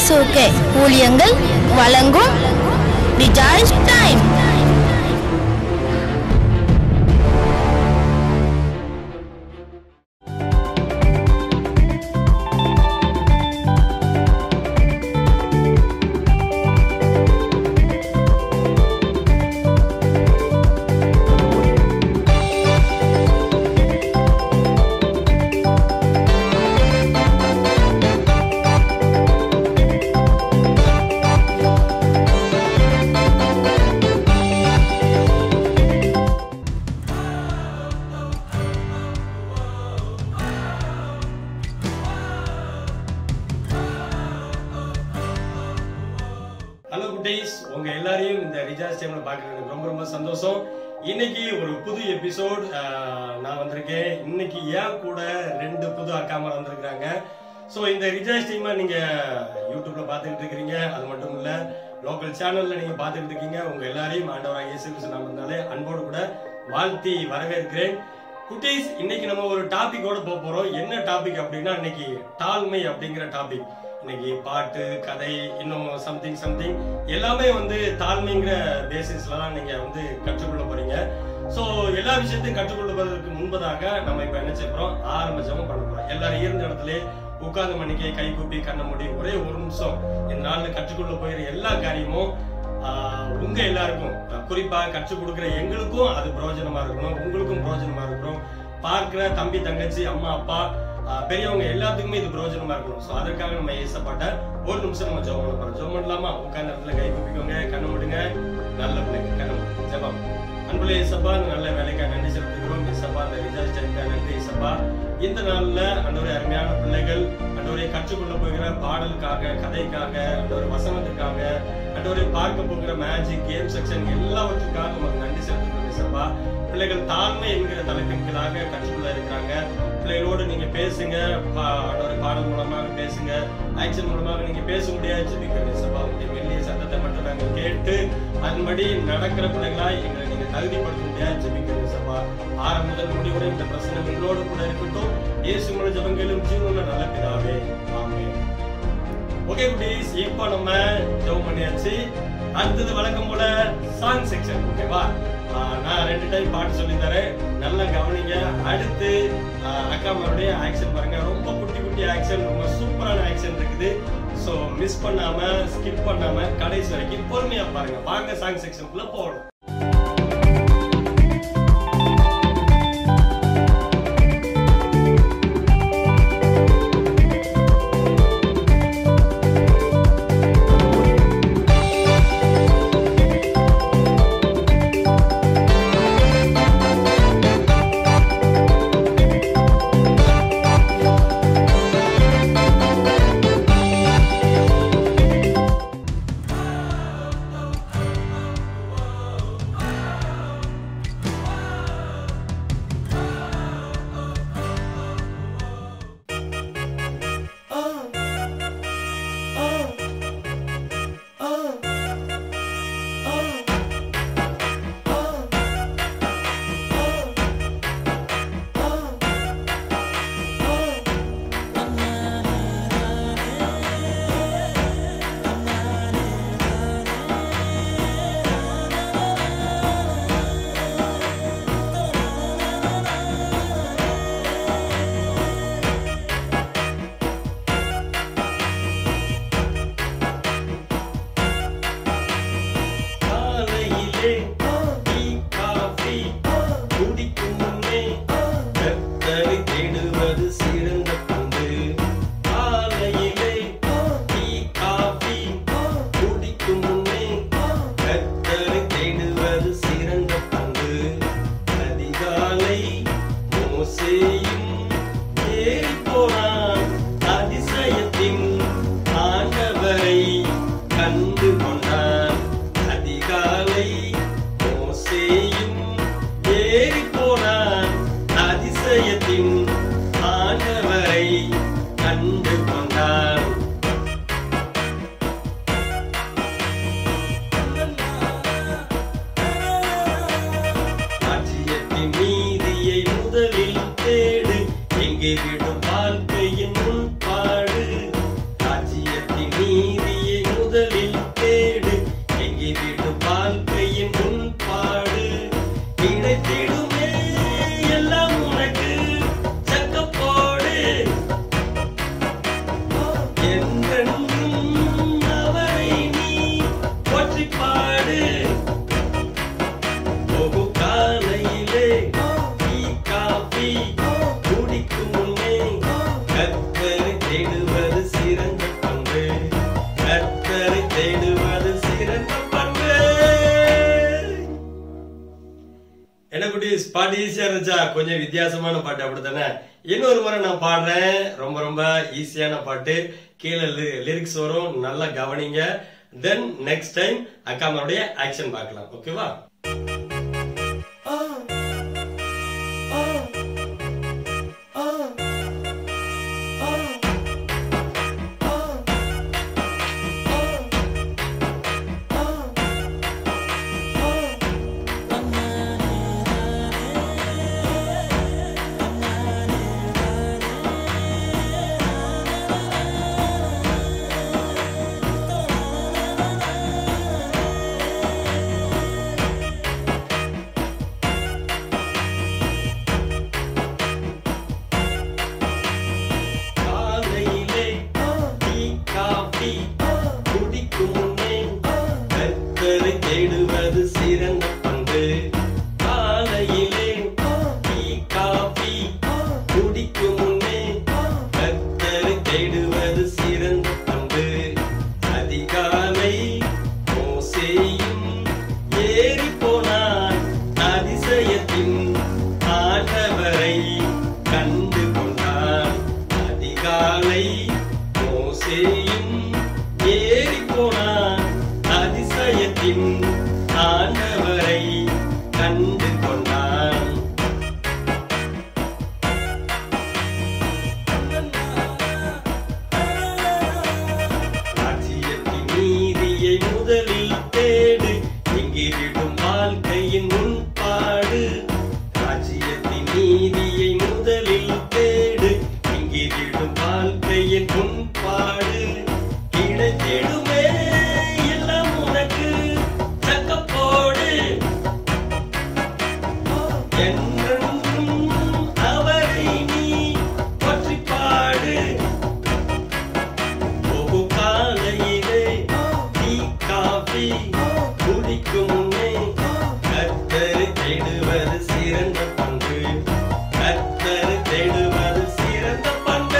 Is okay ஊழியங்கள் வழங்கும் rejoice time hello குட்டீஸ் உங்க எல்லாரையும் இந்த ரிஜார்ஜ் டைம்ல பாக்குறது எனக்கு ரொம்ப ரொம்ப சந்தோஷம் இன்னைக்கு ஒரு புது எபிசோட் நான் வந்திருக்கேன் இன்னைக்கு ஏன் கூட ரெண்டு புது அக்காம வந்திருக்காங்க ஸோ இந்த ரிஜார்ஜ் டீமை நீங்க யூடியூப்ல பார்த்துக்கிட்டு இருக்கிறீங்க அது மட்டும் இல்ல லோக்கல் சேனல்ல நீங்க பார்த்துக்கிட்டு இருக்கீங்க உங்க எல்லாரையும் ஆண்டவராக இயேசு கிறிஸ்து நாமத்தினாலே அன்போடு கூட வாழ்த்தி வரவேற்கிறேன் குட்டீஸ் இன்னைக்கு நம்ம ஒரு டாபிக்கோட போக போறோம் என்ன டாபிக் அப்படின்னா இன்னைக்கு தாழ்மை அப்படிங்கிற டாபிக் இன்னைக்கு பாட்டு கதை இன்னும் சம்திங் சம்திங் எல்லாமே வந்து தாழ்மைங்கிற பேசிஸ்ல தான் நீங்க வந்து கற்றுக்கொள்ள போறீங்க சோ எல்லா விஷயத்தையும் கற்றுக்கொள்வதற்கு முன்பதாக நம்ம இப்ப என்ன செய்ய போறோம் ஆரம்பிச்சவங்க பண்ண போறோம் எல்லாரும் இருந்த இடத்துல உட்கார்ந்த மணிக்கே கை கூப்பி கண்ண மூடி ஒரே ஒரு நிமிஷம் இந்த நாள்ல கற்றுக்கொள்ள போகிற எல்லா காரியமும் ஆஹ், உங்க எல்லாருக்கும் அஹ், குறிப்பா கற்றுக் கொடுக்கிற எங்களுக்கும் அது பிரயோஜனமா இருக்கணும் உங்களுக்கும் பிரயோஜனமா இருக்கணும் பார்க்கிற தம்பி தங்கச்சி அம்மா அப்பா ஆஹ், பெரியவங்க எல்லாத்துக்குமே இது பிரயோஜனமா இருக்கணும் சோ அதற்காக நம்ம ஏசப்பட்ட ஒரு நிமிஷம் நம்ம ஜெபம் பண்ண போறோம் ஜெபம் பண்ணலாமா உட்கார்ந்த இடத்துல கை குப்பிக்கோங்க கண்ணு மூடுங்க நல்ல பிள்ளைங்க கண்ணு மூடுங்க. ஜெபம் அன்புல ஏசப்பா இந்த நல்ல வேலைக்காக நன்றி செலுத்துகிறோம் ஏசப்பா இந்த ரிஜார்ஜ் டைம்க்காக நன்றி ஏசப்பா இந்த நாள்ல அன்றொரு அருமையான பிள்ளைகள் அன்றொரு கற்றுக்கொள்ள போகிற பாடலுக்காக கதைக்காக அன்றொரு வசனத்துக்காக அன்றொரு பார்க்க போகிற மேஜிக் கேம் செக்ஷன் எல்லாவற்றுக்காக நமக்கு நன்றி செலுத்துகிறோம் ஏசப்பா பிள்ளைகள் தாழ்மை என்கிற தலைப்பின் கீழாக கற்றுக்கொள்ள இருக்கிறாங்க பிள்ளைகளோடு நீங்க பேசுங்க பா- அன்றொரு பாடல் மூலமாக பேசுங்க ஆக்ஷன் மூலமாக நீங்க பேச முடியாது ஜெபிக்கிறேன் ஏசப்பா உங்களுடைய மெல்லிய சத்தத்தை மட்டும் நாங்கள் கேட்டு அதன்படி நடக்கிற பிள்ளைகளாய் எங்களை நீங்க தகுதிப்படுத்த முடியாது ஜெபிக்கிறேன் சபா ஆரம்ப முதல் முடிவுரை இந்த பிரச்சனை எங்களோடு கூட இருக்கட்டும் இயேசு மூல ஜபங்களும் ஜீவனுள்ள நல்ல பிதாவே ஆமென் ஓகே குட்டீஸ் இப்போ நம்ம ஜெபம் பண்ணியாச்சு அடுத்தது வழக்கம் போல சாங் செக்ஷன் ஓகேவா ஆஹ் நான் ரெண்டு டைம் பாட்டு சொல்லி தரேன் நல்லா கவனிங்க அடுத்து ஆஹ் அக்கா மறுபடிய ஆக்ஷன் பாருங்க ரொம்ப குட்டி குட்டி ஆக்ஷன் ரொம்ப சூப்பரான ஆக்ஷன் இருக்குது ஸோ மிஸ் பண்ணாம ஸ்கிப் பண்ணாம கடைசி வரைக்கும் பொறுமையா பாருங்க வாங்க சாங் செக்ஷனுக்குள்ள போகணும் காலையிலே டீ காஃபி குடிக்கும் முன்னே கர்த்தரை தேடுவது சிறந்த பண்பு காலையிலே டீ காஃபி குடிக்கும் முன்னே கர்த்தரை தேடுவது சிறந்த பண்பு அதிகாலை மோசேயும் ஏறி போனான் அதிசயத்தின் ஆண்டவரை கண்டு கொண்டான் அதிகாலை மோசேயும் ஏறி போனான் அதிசயத்தின் ஆண்டவரை கண்டு கொண்டான் ராஜ்யத்தின் நீதியை முதலில் தேடு எங்கே விடும் வாழ்க்கையின் முன்பாடு ராஜ்யத்தின் நீதி போற்றி பாடு போகு காலையிலே டீ காபி குடிக்கும் முன்னே கத்தரை தேடுவது சிறந்த பண்பு கத்தரை தேடுவது சிறந்த பண்பு என்ன குட்டி பாட்டு ஈஸியா இருந்துச்சா கொஞ்சம் வித்தியாசமான பாட்டு அப்படித்தானே இன்னொரு முறை நான் பாடுறேன் ரொம்ப ரொம்ப ஈஸியான பாட்டு கீழே லிரிக்ஸ் வரும் நல்லா கவனிங்க தென் நெக்ஸ்ட் டைம் அக்காமருடைய ஆக்ஷன் பார்க்கலாம் ஓகேவா காலையிலே டீ காபி குடிக்கும் முன்னே கத்தரை தேடுவது சிறந்த பண்பு காலையிலே டீ காபி குடிக்கும் முன்னே கத்தரை தேடுவது சிறந்த பண்பு அதிகாலை மோசேயும் ஏறி போனான் அதிசயத்தின் ஆண்டவரை கண்டு கொண்டான் அதிகாலை மோசேயும் ஏறி போனான் அதிசயத்தின் ஆண்டவரை கண்டு கொண்டான் ராஜ்யத்தின் நீதியை முதலில் தேடு எங்கிரிடும் வாழ்க்கையின் முன்பாடு ராஜ்யத்தின் நீதியை முதலில் தேடு எங்கிரிடும் வாழ்க்கையின் முன்பாடு கிடைத்திடுமே எல்லாம் உனக்கு சக்கப்போடு என்றென்றும் அவரை நீ பற்றி பாடு ஒவ்வொரு காலையிலே டீ காபி குடிக்கும் முன்னே கத்தரை தேடுவது சிறந்த பண்பு கத்தரை தேடுவது சிறந்த பண்பு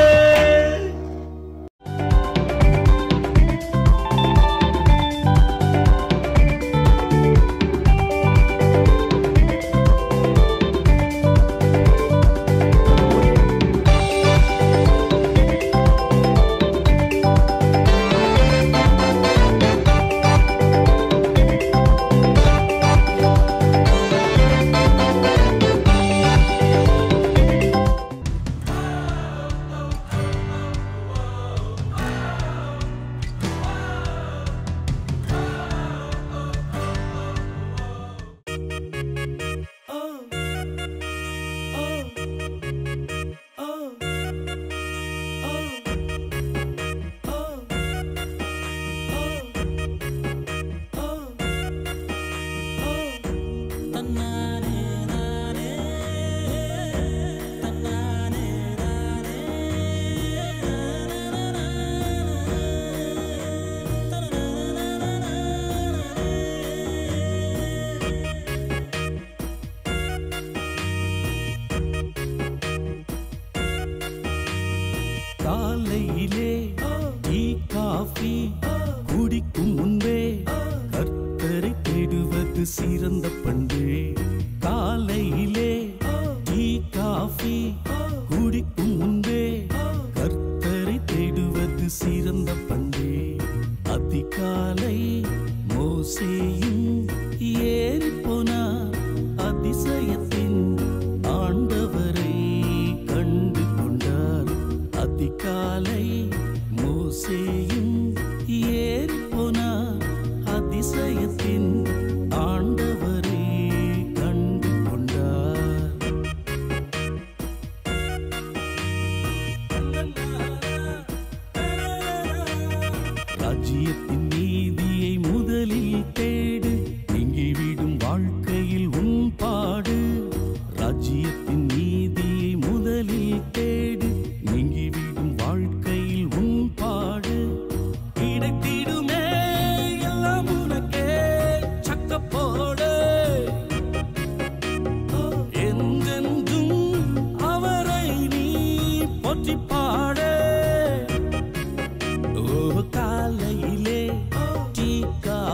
காலையிலே டீ காஃபி குடிக்கும் முன்பே கர்த்தரை தேடுவது சிறந்த பண்பு காலையிலே டீ காஃபி குடிக்கும் முன்பே கர்த்தரை தேடுவது சிறந்த பண்பு அதிகாலை மோசேயும் ஏறி போனார் அதிசயத்தின் ஆண்டவரை கண்டு கொண்டார் அதிகாலை மோசேயும் ஏறி போனார் அதிசயத்தின் ஆண்டவரை கண்டு கொண்டார்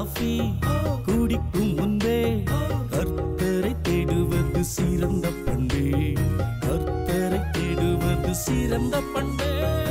காஃபி குடிக்கும் முன்பே கர்த்தரை தேடுவது சிறந்த பண்பே கர்த்தரை தேடுவது சிறந்த பண்பே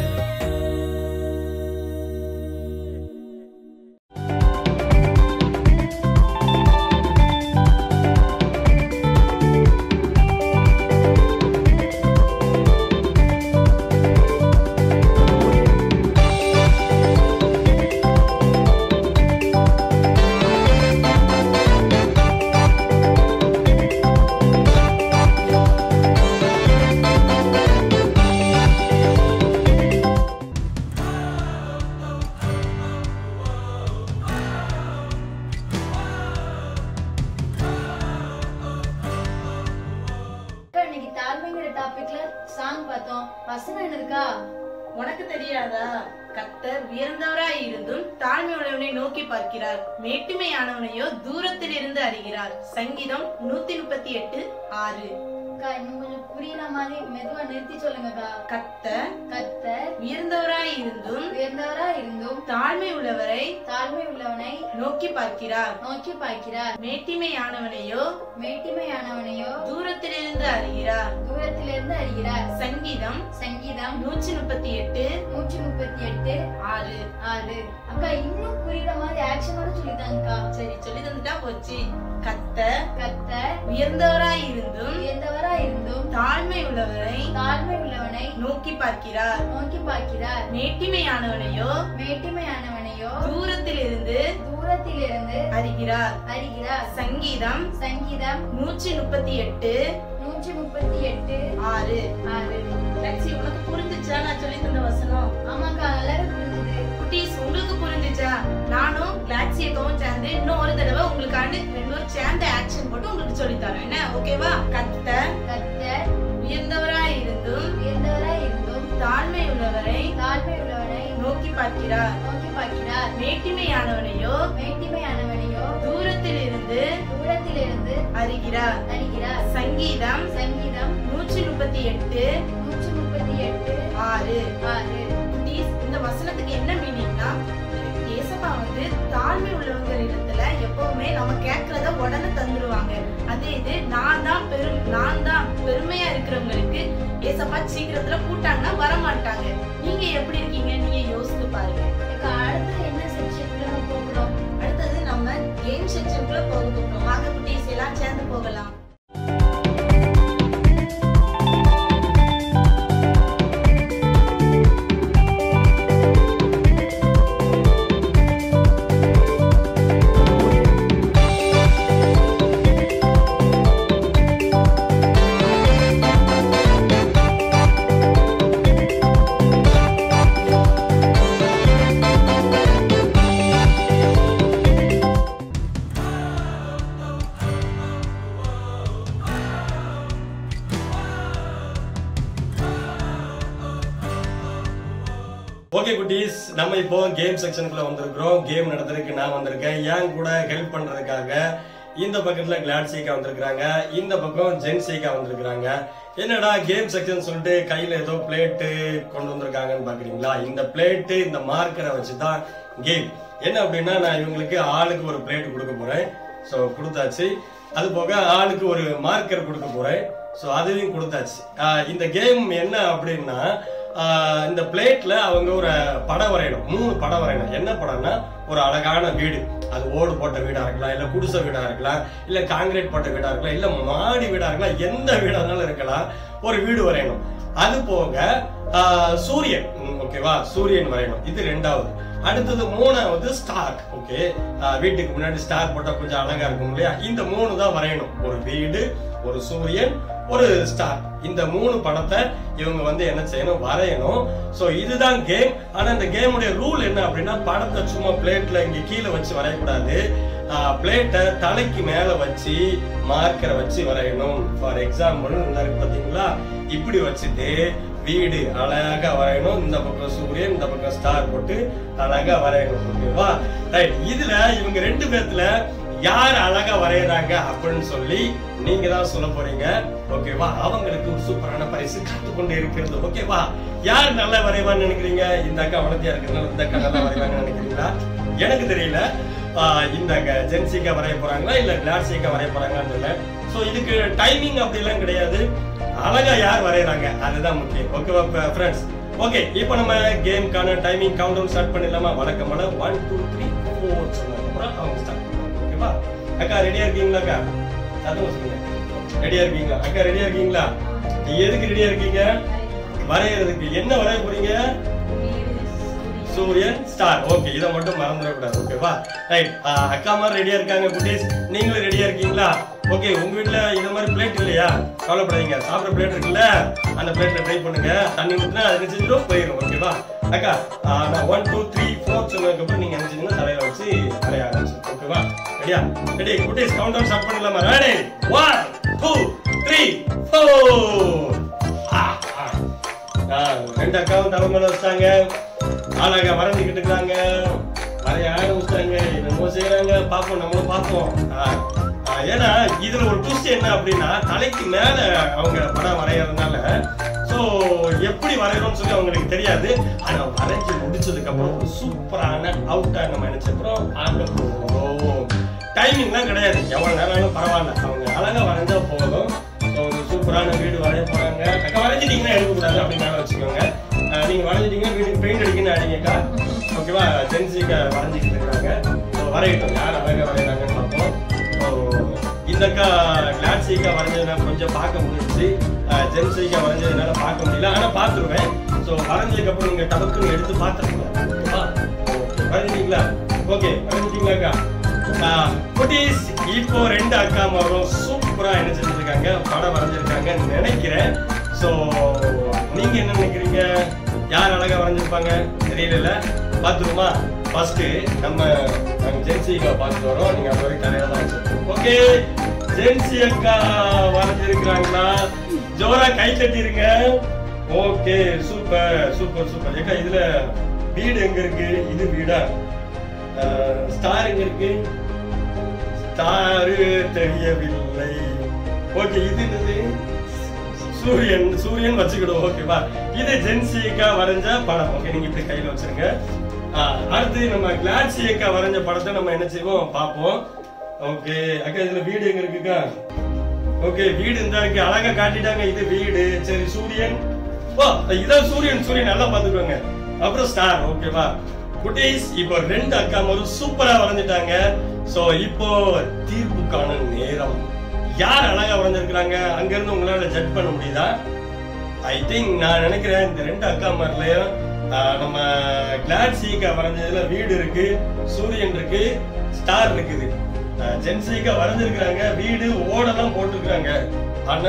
அக்கா, இன்னைக்கு தாழ்மைங்கிற டாபிக்ல சாங் பார்த்தோம் வசனம் என்ன இருக்கா உனக்கு தெரியாதா கர்த்தர் உயர்ந்தவராய் இருந்தும் தாழ்மை உள்ளவனை நோக்கி பார்க்கிறார் மேட்டுமையானவனையோ தூரத்தில் இருந்து அறிகிறார் சங்கீதம் நூத்தி முப்பத்தி எட்டு ஆறு அக்கா இன்னும் கொஞ்சம் புரியுற மாதிரி மெதுவா நிறுத்தி சொல்லுங்கக்கா கர்த்தர் கர்த்தர் உயர்ந்தவராய் இருந்தும் உயர்ந்தவரா இருந்தும் தாழ்மை உள்ளவரை தாழ்மை உள்ளவனை நோக்கி பார்க்கிறார் நோக்கி பார்க்கிறார் மேட்டிமையானவனையோ மேட்டிமையானவனையோ தூரத்திலிருந்து அறிகிறார் தூரத்திலிருந்து அறிகிறார் சங்கீதம் சங்கீதம் நூற்றி முப்பத்தி எட்டு நூற்றி முப்பத்தி எட்டு ஆறு ஆறு அக்கா இன்னும் புரியுற மாதிரி ஆக்ஷனோட சொல்லித்தாங்கக்கா சரி சொல்லி தந்துட்டா போச்சு கர்த்தர் கர்த்தர் உயர்ந்தவராய் இருந்தும் உயர்ந்தவரா இருந்தும் தாழ்மை உள்ளவரை தாழ்மை உள்ளவனை நோக்கி பார்க்கிறார் நோக்கி பார்க்கிறார் மேட்டிமையானவனையோ மேட்டிமையானவனையோ தூரத்திலிருந்து தூரத்திலிருந்து அறிகிறார் அறிகிறார் சங்கீதம் சங்கீதம் நூற்றி முப்பத்தி எட்டு நூற்றி முப்பத்தி எட்டு ஆறு ஆறு லட்சி உனக்கு புரிஞ்சுச்சா நான் சொல்லி தந்த வசனம் ஆமாக்கா நல்லாவே புரிஞ்சுது குட்டீஸ் உங்களுக்கு புரிஞ்சுச்சா நானும் கிளாக்ஸியக்கவும் சேர்ந்து இன்னும் ஒரு தடவை உங்களுக்கான ரெண்டு பேரும் சேர்ந்து ஆக்ஷன் போட்டு உங்களுக்கு சொல்லி தரோம் என்ன ஓகேவா கத்த கர்த்தர் உயர்ந்தவராய் இருந்தும் உயர்ந்தவரா இருந்தும் தாழ்மை உள்ளவரை தாழ்மை உள்ளவனை நோக்கி பார்க்கிறார் நோக்கி பார்க்கிறார் மேட்டிமையானவனையோ மேட்டிமையானவனையோ தூரத்தில் இருந்து தூரத்திலிருந்து அறிகிறார் அறிகிறார் சங்கீதம் சங்கீதம் நூற்றி முப்பத்தி எட்டு நூற்றி முப்பத்தி எட்டு ஆறு ஆறு Please, இந்த வசனத்துக்கு என்ன மீனிங்னா ஏசப்பா வந்து தாழ்மை உள்ளவங்க இடத்துல எப்பவுமே நம்ம கேட்கறத உடனே தந்துருவாங்க அதே இது நான் தான் பெரும் நான் தான் பெருமையா இருக்கிறவங்களுக்கு ஏசப்பா சீக்கிரத்துல கூட்டாங்கன்னா வர மாட்டாங்க நீங்க எப்படி இருக்கீங்க நீங்க யோசித்து பாருங்க அக்கா, அடுத்து என்ன செக்ஷனுக்குள்ள நம்ம போகிறோம் அடுத்தது நம்ம கேம் செக்ஷனுக்குள்ள போக போறோம் வாங்க குட்டீஸ் எல்லாம் சேர்ந்து போகலாம் ஓகே குட்டீஸ் நம்ம இப்போ கேம் செக்ஷனுக்குள்ள வந்திருக்கிறோம் கேம் நடத்துறதுக்கு நான் வந்திருக்கேன் என் கூட ஹெல்ப் பண்றதுக்காக இந்த பக்கத்துல கிளாட் சீக்கா வந்திருக்காங்க இந்த பக்கம் ஜென் சீக்கா வந்திருக்காங்க என்னடா கேம் செக்ஷன் சொல்லிட்டு கையில ஏதோ பிளேட்டு கொண்டு வந்திருக்காங்கன்னு பாக்குறீங்களா இந்த பிளேட்டு இந்த மார்க்கரை வச்சுதான் கேம் என்ன அப்படின்னா நான் இவங்களுக்கு ஆளுக்கு ஒரு பிளேட் கொடுக்க போறேன் சோ கொடுத்தாச்சு அது போக ஆளுக்கு ஒரு மார்க்கர் கொடுக்க போறேன் சோ அதையும் கொடுத்தாச்சு ஆஹ் இந்த கேம் என்ன அப்படின்னா ஆஹ் இந்த பிளேட்ல அவங்க ஒரு படம் வரையணும் மூணு படம் வரையணும் என்ன படம்னா ஒரு அழகான வீடு அது ஓடு போட்ட வீடா இருக்கலாம் இல்ல குடிசை வீடா இருக்கலாம் இல்ல காங்கிரீட் போட்ட வீடா இருக்கலாம் இல்ல மாடி வீடா இருக்கலாம் எந்த வீடா இருந்தாலும் இருக்கலாம் ஒரு வீடு வரையணும் அது போக ஆஹ் சூரியன் ம், ஓகேவா சூரியன் வரையணும் இது ரெண்டாவது அடுத்தது மூணாவது ஸ்டார் ஓகே வீட்டுக்கு முன்னாடி ஸ்டார் போட்டா கொஞ்சம் அழகா இருக்கும் இல்லையா இந்த மூணு தான் வரையணும் ஒரு வீடு ஒரு சூரியன் ஒரு ஸ்டார் இந்த மூணு படத்தை இவங்க வந்து என்ன செய்யணும் வரையணும் சோ இதுதான் கேம் ஆனா இந்த கேமுடைய ரூல் என்ன அப்படின்னா படத்தை சும்மா பிளேட்ல இங்க கீழே வச்சு வரையக்கூடாது பிளேட்டை தலைக்கு மேல வச்சு மார்க்கரை வச்சு வரையணும் ஃபார் எக்ஸாம்பிள் இந்த இருக்கு பாத்தீங்களா இப்படி வச்சுட்டு வீடு அழகா வரையணும் இந்த பக்கம் சூரியன் இந்த பக்கம் ஸ்டார் போட்டு அழகா வரையணும் ஓகேவா ரைட் இதுல இவங்க ரெண்டு பேர்த்துல யார் அழகா வரையறாங்க அப்படின்னு சொல்லி நீங்க தான் சொல்ல போறீங்க ஓகேவா அவங்களுக்கு ஒரு சூப்பரான பரிசு காத்து கொண்டு இருக்கிறது ஓகேவா யார் நல்லா வரைவான்னு நினைக்கிறீங்க இந்த அக்கா வளர்த்தியா இருக்கிறதுனால இந்த அக்கா நல்லா வரைவான்னு நினைக்கிறீங்களா எனக்கு தெரியல ஆஹ், இந்த ஜென்சிக்கா வரைய போறாங்களா இல்ல கிளாட்சிக்கா வரைய போறாங்களான்னு தெரியல ஸோ இதுக்கு டைமிங் அப்படிலாம் கிடையாது அழகா யார் வரையறாங்க அதுதான் முக்கியம் ஓகேவா ஃப்ரெண்ட்ஸ் ஓகே இப்போ நம்ம கேம்க்கான டைமிங் கவுண்ட் டவுன் ஸ்டார்ட் பண்ணிடலாமா வழக்கம் போல ஒன் டூ த்ரீ ஃபோர் சொன்னதுக்கு அப்புறம் அவங்க ஸ்டார்ட் பண்ணுவாங்க ஓகேவா அக்கா ரெடியா இருக்கீங்களா அக்கா சத்தமா சொல்லுங்க ரெடியா இருக்கீங்களா அக்கா ரெடியா இருக்கீங்களா எதுக்கு ரெடியா இருக்கீங்க வரையறதுக்கு என்ன வரைய போறீங்க சூரியன் ஸ்டார் ஓகே இதை மட்டும் மறந்துடக்கூடாது ஓகேவா ரைட் அக்கா மாதிரி ரெடியா இருக்காங்க குட்டீஸ் நீங்களும் ரெடியா இருக்கீங்களா ஓகே உங்க வீட்ல இந்த மாதிரி பிளேட் இல்லையா கவலைப்படாதீங்க சாப்பிட்ற பிளேட் இருக்குல்ல அந்த பிளேட்ல ட்ரை பண்ணுங்க தண்ணி ஊத்துனா அது செஞ்சிடும் போயிடும் ஓகேவா அக்கா ஆ, நான் ஒன் டூ த்ரீ ஃபோர் சொன்னதுக்கு அப்புறம் நீங்க என்ன செஞ்சீங்கன்னா தலையில வச்சு வரைய ஆரம்பிச்சு ஓகேவா ரெடியா ரெடி குட்டீஸ் கவுண்ட் டவுன் ஸ்டார்ட் பண்ணலாமா ready one two three four ரெண்டு அக்காவும் தலை மேல வச்சிட்டாங்க ஆளாக வரைஞ்சுக்கிட்டு இருக்காங்க வரைய ஆரம்பிச்சிட்டாங்க என்னமோ செய்யறாங்க பார்ப்போம் நம்மளும் பார்ப்போம் ஆ, ஆ, ஏன்னா இதுல ஒரு ட்விஸ்ட் என்ன அப்படின்னா தலைக்கு மேல அவங்க படம் வரையறதுனால சோ எப்படி வரையணும்னு சொல்லி அவங்களுக்கு தெரியாது ஆனா வரைஞ்சு முடிச்சதுக்கு அப்புறம் ஒரு சூப்பரான அவுட்டா நம்ம நினைச்சப்புறம் பார்க்க போறோம் டைமிங்லாம் கிடையாது எவ்வளவு நேரம் ஆனாலும் பரவாயில்ல அவங்க அழகா வரைஞ்சா போதும் ஸோ ஒரு சூப்பரான வீடு வரைய போறாங்க அக்கா வரைஞ்சிட்டீங்கன்னா எடுக்கக்கூடாது அப்படின்னு மேலே வச்சுக்கோங்க அஹ் நீங்க வரைஞ்சிட்டீங்கன்னா வீட்டுக்கு பெயிண்ட் அடிக்கணும்னு அடிங்கக்கா ஓகேவா ஜென்சிக்க வரைஞ்சிக்கிட்டு இருக்காங்க ஸோ வரையட்டும் யார் அழகா வரைகிறாங்கன்னு பார்ப்போம் ஸோ இந்த அக்கா கிளாட்சிக்கா வரைஞ்சதுனால கொஞ்சம் பார்க்க முடிஞ்சுச்சு ஜென்சிக்கா வரைஞ்சதுனால பார்க்க முடியல ஆனா பார்த்துருவேன் ஸோ வரைஞ்சதுக்கு அப்புறம் நீங்க டபக்குன்னு எடுத்து பார்த்துருக்கீங்க ஓகேவா ஓகே வரைஞ்சிட்டீங்களா ஓகே வரைஞ்சிட்டீங்களாக்கா குட்டீஸ் இப்போ ரெண்டு அக்கா மாரும் சூப்பரா என்ன செஞ்சிருக்காங்க படம் வரைஞ்சிருக்காங்கன்னு நினைக்கிறேன் சோ நீங்க என்ன நினைக்கிறீங்க யார் அழகா வரைஞ்சிருப்பாங்க தெரியல பாத்துருமா ஃபர்ஸ்ட் நம்ம நாங்க ஜென்சி அக்கா பார்த்துட்டு வரோம் நீங்க அது வரைக்கும் தலையில தான் வச்சிருக்கோம் ஓகே ஜென்சி அக்கா வரைஞ்சிருக்கிறாங்களா ஜோரா கை தட்டிருங்க ஓகே சூப்பர் சூப்பர் சூப்பர் ஏக்கா இதுல வீடு எங்க இருக்கு இது வீடா ஸ்டார் எங்க இருக்கு ஸ்டாரு தெரியவில்லை ஓகே இது என்னது சூரியன் சூரியன் வச்சுக்கிடும் ஓகேவா இது ஜென்சியக்கா வரைஞ்ச படம் ஓகே நீங்க இப்படி கையில வச்சிருங்க ஆ, அடுத்து நம்ம கிளாட்சியக்கா வரைஞ்ச படத்தை நம்ம என்ன செய்வோம் பார்ப்போம் ஓகே அக்கா இதுல வீடு எங்க இருக்குக்கா ஓகே வீடு இந்த இருக்கு அழகா காட்டிட்டாங்க இது வீடு சரி சூரியன் ஓ இதான் சூரியன் சூரியன் நல்லா பாத்துக்கோங்க அப்புறம் ஸ்டார் ஓகேவா குட்டீஸ் இப்போ ரெண்டு அக்கா மறு சூப்பரா வரைஞ்சிட்டாங்க சோ இப்போ தீர்ப்புக்கான நேரம் யார் அழகா வரைஞ்சிருக்கிறாங்க அங்க இருந்து உங்களால ஜட்ஜ் பண்ண முடியுதா ஐ திங்க் நான் நினைக்கிறேன் இந்த ரெண்டு அக்கா மாதிரிலயும் நம்ம கிளாட் சீக்கா வரைஞ்சதுல வீடு இருக்கு சூரியன் இருக்கு ஸ்டார் இருக்குது ஜென்சிக்கா வரைஞ்சிருக்கிறாங்க வீடு ஓடெல்லாம் போட்டிருக்கிறாங்க ஆனா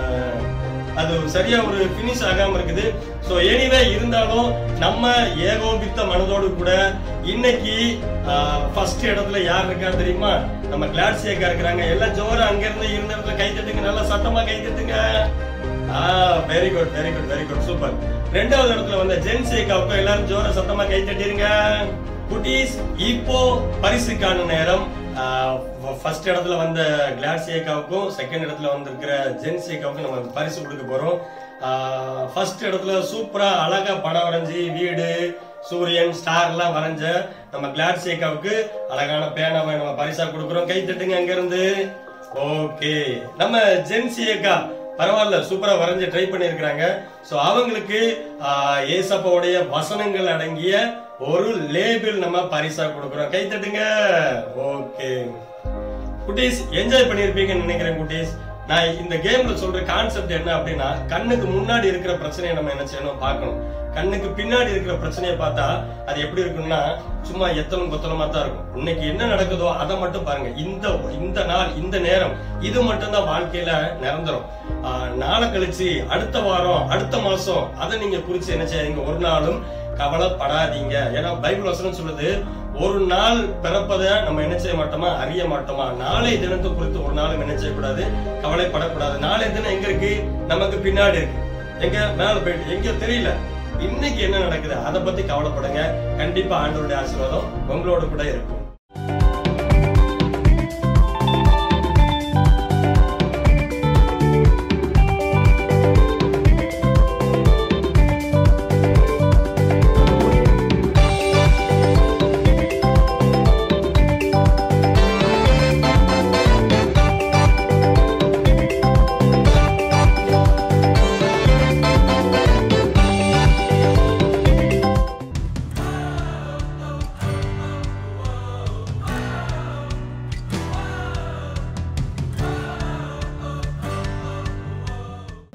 அது சரியா ஒரு பினிஷ் ஆகாம இருக்குது சோ எனிவே இருந்தாலும் நம்ம ஏகோபித்த மனதோடு கூட இன்னைக்கு ஃபர்ஸ்ட் இடத்துல யார் இருக்கா தெரியுமா நம்ம கிளாட்சியக்கா இருக்கிறாங்க எல்லாம் ஜோரா அங்க இருந்து இருந்த இடத்துல கை தட்டுங்க நல்லா சத்தமா கை தட்டுங்க ah very good very good very good super ரெண்டாவது இடத்துல வந்த ஜென்சிக்காவுக்கு எல்லாரும் ஜோர சத்தமா கை தட்டிருங்க குட்டீஸ் இப்போ பரிசுக்கான நேரம் ஃபர்ஸ்ட் இடத்துல வந்த கிளாட்சியக்காவுக்கும் செகண்ட் இடத்துல வந்திருக்கிற ஜென்சியக்காவுக்கும் நம்ம பரிசு கொடுக்க போறோம் ஃபர்ஸ்ட் இடத்துல சூப்பரா அழகா படம் வரைஞ்சி வீடு சூரியன் ஸ்டார் எல்லாம் வரைஞ்ச நம்ம கிளாட்சியக்காவுக்கு அழகான பேனாவை நம்ம பரிசா கொடுக்குறோம் கை தட்டுங்க அங்க இருந்து ஓகே நம்ம ஜென்சியக்கா பரவாயில்ல சூப்பரா வரைஞ்சு ட்ரை பண்ணிருக்காங்க சோ அவங்களுக்கு ஆஹ், ஏசப்பாவுடைய வசனங்கள் அடங்கிய ஒரு லேபிள் நம்ம பரிசா கொடுக்குறோம் கை தட்டுங்க ஓகே குட்டீஸ் என்ஜாய் பண்ணிருப்பீங்கன்னு நினைக்கிறேன் குட்டீஸ் நான் இந்த கேம்ல சொல்ற கான்செப்ட் என்ன அப்படின்னா கண்ணுக்கு முன்னாடி இருக்கிற பிரச்சனையை நம்ம என்ன செய்யணும் பார்க்கணும் கண்ணுக்கு பின்னாடி இருக்கிற பிரச்சனையை பார்த்தா அது எப்படி இருக்கும்னா சும்மா எத்தனும் கொத்தனமா தான் இருக்கும் இன்னைக்கு என்ன நடக்குதோ அதை மட்டும் பாருங்க இந்த இந்த நாள் இந்த நேரம் இது மட்டும் தான் வாழ்க்கையில நிரந்தரம் ஆஹ், நாளை கழிச்சு அடுத்த வாரம் அடுத்த மாசம் அதை நீங்க குறிச்சு என்ன செய்யாதீங்க ஒரு நாளும் கவலைப்படாதீங்க ஏன்னா பைபிள் வசனம் சொல்லுது ஒரு நாள் பிறப்பதை நம்ம என்ன செய்ய மாட்டோமா அறிய மாட்டோமா நாளை தினத்தை குறித்து ஒரு நாளும் என்ன செய்யக்கூடாது கவலைப்படக்கூடாது நாளை தினம் எங்க இருக்கு நமக்கு பின்னாடி இருக்கு எங்க மேல போயிட்டு எங்க தெரியல இன்னைக்கு என்ன நடக்குது அதை பத்தி கவலைப்படுங்க கண்டிப்பா ஆண்டவருடைய ஆசீர்வாதம் உங்களோட கூட இருக்கும்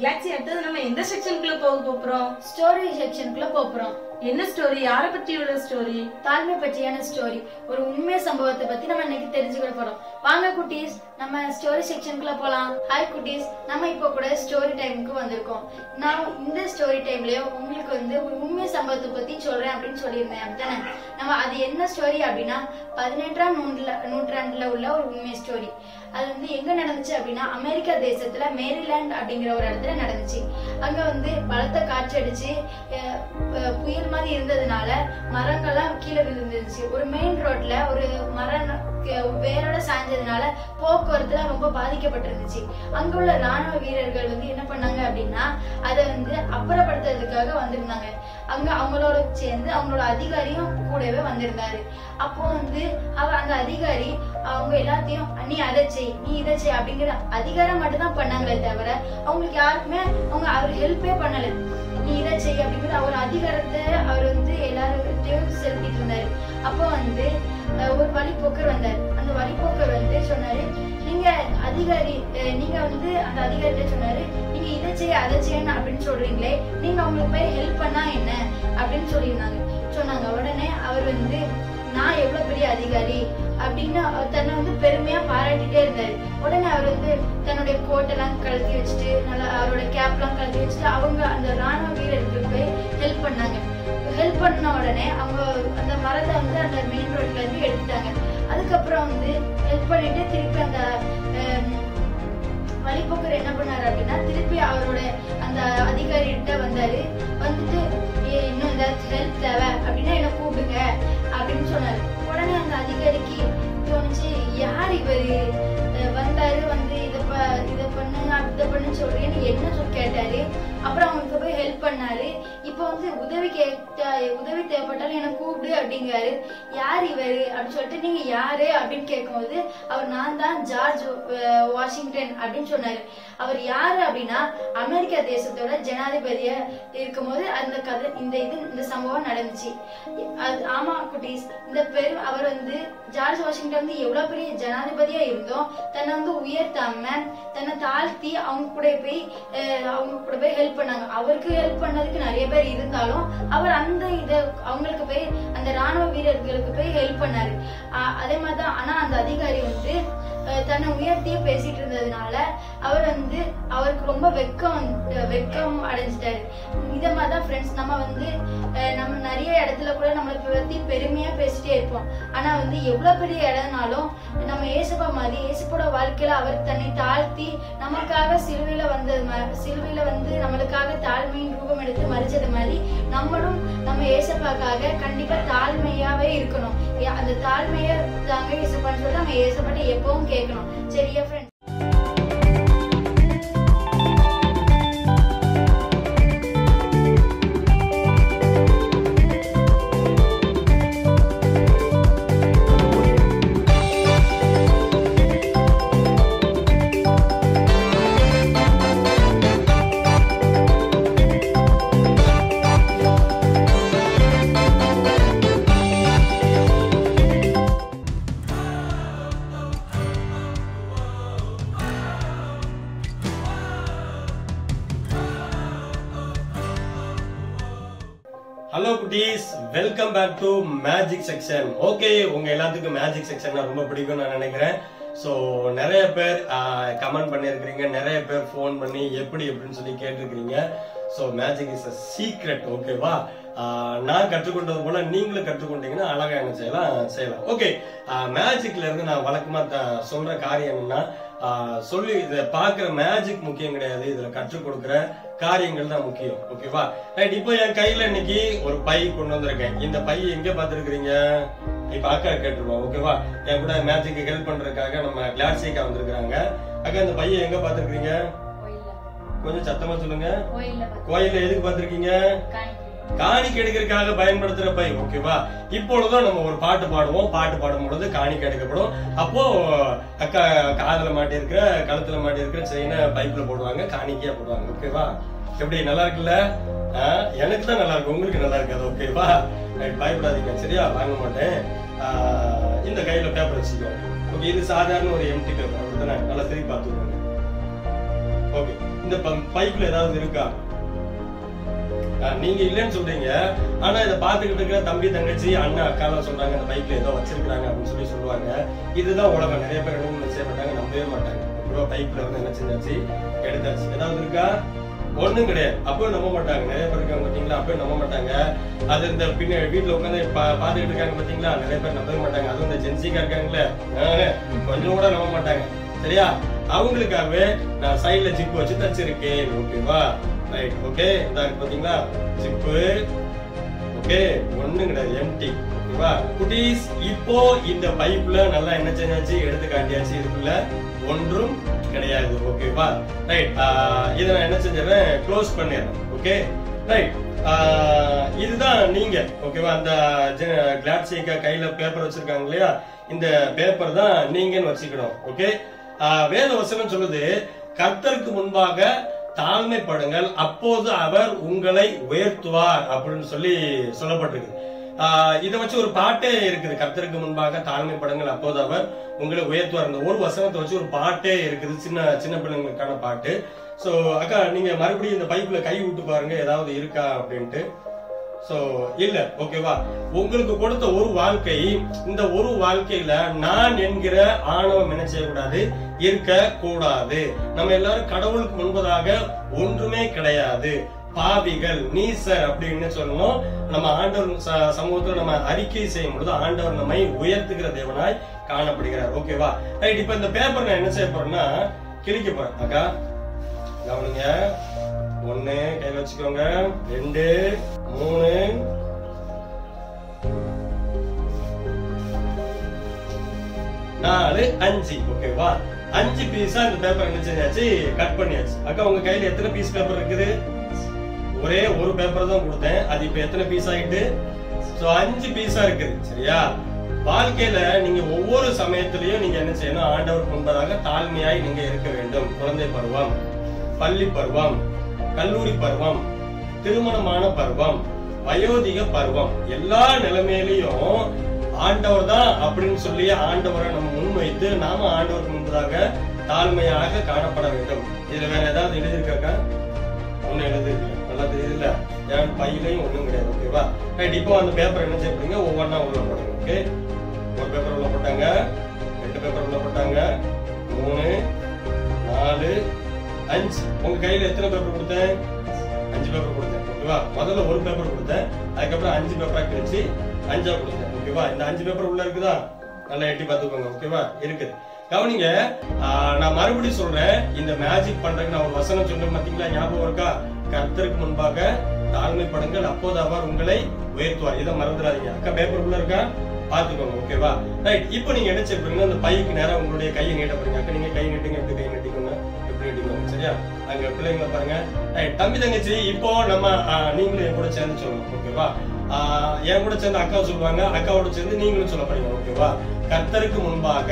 கிளாக்ஸி அடுத்தது நம்ம எந்த செக்ஷனுக்குள்ள போக போறோம் ஸ்டோரி செக்ஷனுக்குள்ள போறோம் என்ன ஸ்டோரி யார பத்தி உள்ள ஸ்டோரி தாழ்மை பற்றியான ஸ்டோரி ஒரு உண்மை சம்பவத்தை பத்தி நம்ம இன்னைக்கு தெரிஞ்சுக்க போறோம் வாங்க குட்டீஸ் நம்ம ஸ்டோரி செக்ஷனுக்குள்ள போலாம் ஹாய் குட்டீஸ் நம்ம இப்போ கூட ஸ்டோரி டைமுக்கு வந்திருக்கோம் நான் இந்த ஸ்டோரி டைம்லயே உங்களுக்கு வந்து ஒரு உண்மை சம்பவத்தை பத்தி சொல்றேன் அப்படின்னு சொல்லியிருந்தேன் அப்படித்தானே நம்ம அது என்ன ஸ்டோரி அப்படின்னா பதினெட்டாம் நூற்றுல நூற்றாண்டுல உள்ள ஒரு உண்மை ஸ்டோரி அது வந்து எங்க நடந்துச்சு அப்படின்னா அமெரிக்கா தேசத்துல மேரிலாண்ட் அப்படிங்கிற ஒரு இடத்துல நடந்துச்சு அங்க வந்து பலத்த காற்றடிச்சு அஹ், அஹ், புயல் மாதிரி இருந்ததுனால மரங்கள்லாம் கீழே விழுந்துருச்சு ஒரு மெயின் ரோட்ல ஒரு மரம் க- வேரோட சாய்ஞ்சதுனால போக்குவரத்துல ரொம்ப பாதிக்கப்பட்டிருந்துச்சு அங்க உள்ள ராணுவ வீரர்கள் வந்து என்ன பண்ணாங்க அப்படின்னா அதை வந்து அப்புறப்படுத்துறதுக்காக வந்திருந்தாங்க அங்க அவங்களோட சேர்ந்து அவங்களோட அதிகாரியும் கூடவே வந்திருந்தாரு அப்போ வந்து அவ அந்த அதிகாரி அவங்க எல்லாத்தையும் நீ அதை செய் நீ இதை செய் அப்படிங்கிற அதிகாரம் மட்டும் தான் பண்ணாங்களே தவிர அவங்களுக்கு யாருக்குமே அவங்க அவர் ஹெல்ப்பே பண்ணல நீ இதை செய் அப்படிங்கிற அவர் அதிகாரத்தை அவர் வந்து எல்லாருக்கிட்டையும் செலுத்திட்டு இருந்தாரு அப்போ வந்து அஹ், ஒரு வழிபோக்கர் வந்தார் அந்த வழிபோக்கர் வந்து சொன்னாரு நீங்க அதிகாரி அஹ், நீங்க வந்து அந்த அதிகாரிட்ட சொன்னாரு நீங்க இதை செய்ய அதை செய்யணும் அப்படின்னு சொல்றீங்களே நீங்க அவங்களுக்கு போய் ஹெல்ப் பண்ணா என்ன அப்படின்னு சொல்லியிருந்தாங்க சொன்னாங்க உடனே அவர் வந்து நான் எவ்வளவு பெரிய அதிகாரி அப்படின்னு அவர் தன்னை வந்து பெருமையா பாராட்டிட்டே இருந்தாரு உடனே அவர் வந்து தன்னுடைய கோட்டெல்லாம் கழட்டி வச்சுட்டு நல்லா அவரோட கேப்லாம் கழட்டி வச்சுட்டு அவங்க அந்த ராணுவ வீரர்களுக்கு போய் ஹெல்ப் பண்ணாங்க ஹெல்ப் பண்ண உடனே அவங்க அந்த மரத்தை வந்து அந்த மெயின் ரோட்ல இருந்து எடுத்துட்டாங்க அதுக்கப்புறம் வந்து ஹெல்ப் பண்ணிட்டு திருப்பி அந்த ஹம், வழிபோக்கர் என்ன பண்ணாரு அப்படின்னா திருப்பி அவரோட அந்த அதிகாரிகிட்ட வந்தாரு வந்துட்டு "ஏ, இன்னும் ஏதாச்சும் ஹெல்ப் தேவை அப்படின்னா என்ன கூப்பிடுங்க அப்படின்னு சொன்னாரு உடனே அந்த அதிகாரிக்கு தோணுச்சு யார் இவரு அஹ் வந்தாரு வந்து இதை ப இதை பண்ணு அதை பண்ணு சொல்றேன்னு என்ன சொல்லி கேட்டாரு அப்புறம் அவங்களுக்கு போய் ஹெல்ப் பண்ணாரு இப்போ வந்து உதவி கேட்ட உதவி தேவைப்பட்டாலும் என்ன கூப்பிடு அப்படிங்கிறாரு யார் இவரு அப்படின்னு சொல்லிட்டு நீங்க யாரு அப்படின்னு கேட்கும்போது அவர் நான் தான் ஜார்ஜ் அஹ், வாஷிங்டன் அப்படின்னு சொன்னாரு அவர் யாரு அப்படின்னா அமெரிக்கா தேசத்தோட ஜனாதிபதியா இருக்கும்போது அந்த கதை இந்த இது இந்த சம்பவம் நடந்துச்சு அது ஆமா குட்டீஸ் இந்த பெரு அவர் வந்து ஜார்ஜ் வாஷிங்டன் வந்து எவ்வளவு பெரிய ஜனாதிபதியா இருந்தோம் தன்னை வந்து உயர்த்தாம தன்னை தாழ்த்தி அவங்க கூட போய் அஹ், அவங்க கூட போய் ஹெல்ப் பண்ணாங்க அவருக்கு ஹெல்ப் பண்ணதுக்கு நிறைய பேர் இருந்தாலும் அவர் அந்த இத அவங்களுக்கு போய் அந்த ராணுவ வீரர்களுக்கு போய் ஹெல்ப் பண்ணாரு அஹ், அதே மாதிரிதான் ஆனா அந்த அதிகாரி வந்து அஹ், தன்னை உயர்த்தியே பேசிட்டு இருந்ததுனால அவர் வந்து அவருக்கு ரொம்ப வெக்கம் வந்து- வெக்கம் அடைஞ்சிட்டாரு இத மாதிரிதான் ஃப்ரெண்ட்ஸ் நம்ம வந்து அஹ், நம்ம நிறைய இடத்துல கூட நம்மளை பத்தி பெருமையா பேசிட்டே இருப்போம் ஆனா வந்து எவ்வளவு பெரிய இடம்னாலும் நம்ம ஏசப்பா மாதிரி ஏசப்போட வாழ்க்கையில அவர் தன்னை தாழ்த்தி நமக்காக சிலுவையில வந்தது மா- சிலுவையில வந்து நம்மளுக்காக தாழ்மையின் ரூபம் எடுத்து மறிச்சது மாதிரி நம்மளும் நம்ம ஏசப்பாக்காக கண்டிப்பா தாழ்மையாவே இருக்கணும் ஏ- அந்த தாழ்மையை தாங்க ஏசப்பான்னு சொல்லி நம்ம ஏசப்பாட்ட எப்பவும் கேட்கணும் சரியா ஃப்ரெண்ட் ஹலோ குட்டீஸ் welcome back to magic section okay உங்க எல்லாத்துக்கும் மேஜிக் செக்ஷன் ரொம்ப பிடிக்கும் நான் நினைக்கிறேன் ஸோ நிறைய பேர் கமெண்ட் பண்ணியிருக்கிறீங்க நிறைய பேர் ஃபோன் பண்ணி எப்படி எப்படின்னு சொல்லி கேட்டிருக்கிறீங்க so magic is a secret ஓகேவா நான் கற்றுக்கொண்டது போல நீங்களும் கற்றுக்கொண்டீங்கன்னா அழகா என்ன செய்யலாம் செய்யலாம் ஓகே மேஜிக்ல இருந்து நான் வழக்கமா த- சொல்ற காரியம் என்னன்னா ஆஹ் சொல்லி இதை பார்க்குற மேஜிக் முக்கியம் கிடையாது இதுல கற்றுக் கொடுக்குற காரியங்கள் தான் முக்கியம் ஓகேவா ரைட் இப்போ என் கையில இன்னைக்கு ஒரு பை கொண்டு வந்திருக்கேன் இந்த பை எங்க பார்த்திருக்கிறீங்க இப்ப அக்கா கேட்டுருவோம் ஓகேவா என் கூட மேஜிக்கு ஹெல்ப் பண்றதுக்காக நம்ம கிளாட்ஸிக்கா வந்திருக்காங்க அக்கா இந்த பையை எங்க பார்த்திருக்கீங்க கொஞ்சம் சத்தமா சொல்லுங்க கோயில்ல எதுக்கு பார்த்திருக்கீங்க காணிக்கை எடுக்கிறதுக்காக பயன்படுத்துற பை ஓகேவா இப்பொழுதும் நம்ம ஒரு பாட்டு பாடுவோம் பாட்டு பாடும் பொழுது காணிக்கை எடுக்கப்படும் அப்போ அக்கா காதுல மாட்டி இருக்கிற கழுத்துல மாட்டி இருக்கிற செயினை பைப்ல போடுவாங்க காணிக்கையா போடுவாங்க ஓகேவா எப்படி நல்லா இருக்குல்ல ஆ, எனக்கு தான் நல்லா இருக்கு உங்களுக்கு நல்லா இருக்காது ஓகேவா Right, பயப்படாதீங்க சரியா வாங்க மாட்டேன் ஆ, இந்த கையில பேப்பர் வச்சுக்கோ ஓகே இது சாதாரண ஒரு எம்டி பேப்பர் அப்படித்தானே நல்லா திருப்பி பார்த்துக்கோங்க ஓகே இந்த பைப்ல ஏதாவது இருக்கா அஹ் நீங்க இல்லைன்னு சொல்றீங்க ஆனா இதை பாத்துக்கிட்டு இருக்கிற தம்பி தங்கச்சி அண்ணன் அக்காலாம் சொல்றாங்க இந்த பைப்ல ஏதோ வச்சிருக்காங்க அப்படின்னு சொல்லி சொல்லுவாங்க இதுதான் உலகம் நிறைய பேர் என்ன பண்ண செய்யப்பட்டாங்க நம்பவே மாட்டாங்க இப்போ பைப்ல வந்து என்ன செஞ்சாச்சு எடுத்தாச்சு ஏதாவது இருக்கா ஒண்ணும் கிடையாது அப்போ நம்ப மாட்டாங்க நிறைய பேர் இருக்காங்க பாத்தீங்களா அப்போ நம்ப மாட்டாங்க அது இந்த பின்ன வீட்டுல உட்காந்து பா- பாத்துக்கிட்டு இருக்காங்க பாத்தீங்களா நிறைய பேர் நம்பவே மாட்டாங்க அதுவும் இந்த ஜென்சிக்கா இருக்காங்களே ஆஹ், கொஞ்சம் கூட நம்ப மாட்டாங்க சரியா அவங்களுக்காகவே நான் சைடுல ஜிப் வச்சு தச்சிருக்கேன் ஓகேவா ரைட் ஓகே இந்த இருக்கு பாத்தீங்களா ஜிப்பு ஓகே ஒண்ணும் கிடையாது எம்டி ஓகேவா குட்டீஸ் இப்போ இந்த பைப்ல நல்லா என்ன செஞ்சாச்சு எடுத்து காட்டியாச்சு இதுக்குள்ள ஒன்றும் கிடையாது ஓகேவா ரைட் இதை நான் என்ன செஞ்சிடறேன் க்ளோஸ் பண்ணிடுறேன் ஓகே ரைட் இதுதான் நீங்க ஓகேவா அந்த கிளாட் சேக்கா கையில பேப்பர் வச்சிருக்காங்க இல்லையா இந்த பேப்பர் தான் நீங்கன்னு வச்சுக்கணும் ஓகே வேத வசனம் சொல்லுது கர்த்தருக்கு முன்பாக தாழ்மைப்படுங்கள் அப்போது அவர் உங்களை உயர்த்துவார் அப்படின்னு சொல்லி சொல்லப்பட்டிருக்கு ஆஹ் இதை வச்சு ஒரு பாட்டே இருக்குது கர்த்தருக்கு முன்பாக தாழ்மைப்படுங்கள் அப்போது அவர் உங்களை உயர்த்துவார் இந்த ஒரு வசனத்தை வச்சு ஒரு பாட்டே இருக்குது சின்ன சின்ன பிள்ளைங்களுக்கான பாட்டு சோ அக்கா நீங்க மறுபடியும் இந்த பைப்ல கை விட்டு பாருங்க ஏதாவது இருக்கா அப்படின்ட்டு சோ இல்ல ஓகேவா உங்களுக்கு கொடுத்த ஒரு வாழ்க்கை இந்த ஒரு வாழ்க்கையில நான் என்கிற ஆணவம் என்ன செய்யக்கூடாது இருக்க கூடாது நம்ம எல்லாரும் கடவுளுக்கு முன்பதாக ஒன்றுமே கிடையாது பாவிகள் நீசர் அப்படின்னு சொல்லணும் நம்ம ஆண்டவர் ச- சமூகத்துல நம்ம அறிக்கை செய்யும் பொழுது ஆண்டவர் நம்மை உயர்த்துகிற தேவனாய் காணப்படுகிறார் ஓகேவா ரைட் இப்ப இந்த பேப்பர் நான் என்ன செய்ய போறேன்னா கிழிக்க போறேன் அக்கா கவனிங்க ஒண்ணு கையில வச்சுக்கோங்க ரெண்டு மூணு நாலு அஞ்சு ஓகேவா அஞ்சு பீஸா இந்த பேப்பர் என்ன செஞ்சாச்சு கட் பண்ணியாச்சு அக்கா உங்க கையில எத்தனை பீஸ் பேப்பர் இருக்குது ஒரே ஒரு பேப்பர் தான் கொடுத்தேன் அது இப்ப எத்தனை பீஸ் ஆயிட்டு சோ அஞ்சு பீஸா இருக்குது சரியா வாழ்க்கையில நீங்க ஒவ்வொரு சமயத்திலையும் நீங்க என்ன செய்யணும் ஆண்டவருக்கு முன்பதாக தாழ்மையாய் நீங்க இருக்க வேண்டும் குழந்தை பருவம் பள்ளி பருவம் கல்லூரி பருவம் திருமணமான பருவம் வயோதிக பருவம் எல்லா நிலைமையிலையும் ஆண்டவர் தான் அப்படின்னு சொல்லி ஆண்டவரை நம்ம முன்வைத்து நாம ஆண்டவருக்கு முன்பதாக தாழ்மையாக காணப்பட வேண்டும் இதுல வேற ஏதாவது எழுதியிருக்காக்கா ஒண்ணும் எழுதிருக்கு நல்லா தெரியுதுல்ல என் பையிலையும் ஒண்ணும் கிடையாது ஓகேவா ரைட் இப்போ அந்த பேப்பர் என்ன செய்ய போறீங்க ஒவ்வொன்றா உள்ள போடுங்க ஓகே ஒரு பேப்பர் உள்ள போட்டாங்க ரெண்டு பேப்பர் உள்ள போட்டாங்க மூணு நாலு அஞ்சு உங்க கையில எத்தனை பேப்பர் கொடுத்தேன் அஞ்சு பேப்பர் கொடுத்தேன் ஓகேவா முதல்ல ஒரு பேப்பர் கொடுத்தேன் அதுக்கப்புறம் அஞ்சு பேப்பரா கிழிச்சு அஞ்சா கொடுத்தேன் ஓகேவா இந்த அஞ்சு பேப்பர் உள்ள இருக்குதா நல்லா எட்டி பார்த்துக்கோங்க ஓகேவா இருக்குது கவனிங்க ஆஹ், நான் மறுபடியும் சொல்றேன் இந்த மேஜிக் பண்றதுக்கு நான் ஒரு வசனம் சொன்னேன் பாத்தீங்களா ஞாபகம் இருக்கா கர்த்தருக்கு முன்பாக தாழ்மைப்படுங்கள் அப்போது அவர் உங்களை உயர்த்துவார் இதை மறந்துடாதீங்க அக்கா பேப்பர் உள்ள இருக்கா பாத்துக்கோங்க ஓகேவா ரைட் இப்போ நீங்க என்ன செய்யறீங்க அந்த பைக்கு நேரா உங்களுடைய கையை நீட்ட போறீங்க அக்கா நீங்க கை நீட்டுங்க எப்படி கை நீட்டிக்கோங்க எப்படி நீட்டிக்கோங்க சரியா அங்க பிள்ளைங்களை பாருங்க ரைட் தம்பி தங்கச்சி இப்போ நம்ம ஆஹ், நீங்களும் என் கூட சேர்ந்து சொல்லணும் ஓகேவா ஆஹ், என் கூட சேர்ந்து அக்காவை சொல்லுவாங்க அக்காவோட சேர்ந்து நீங்களும் சொல்ல போறீங்க ஓகேவா கர்த்தருக்கு முன்பாக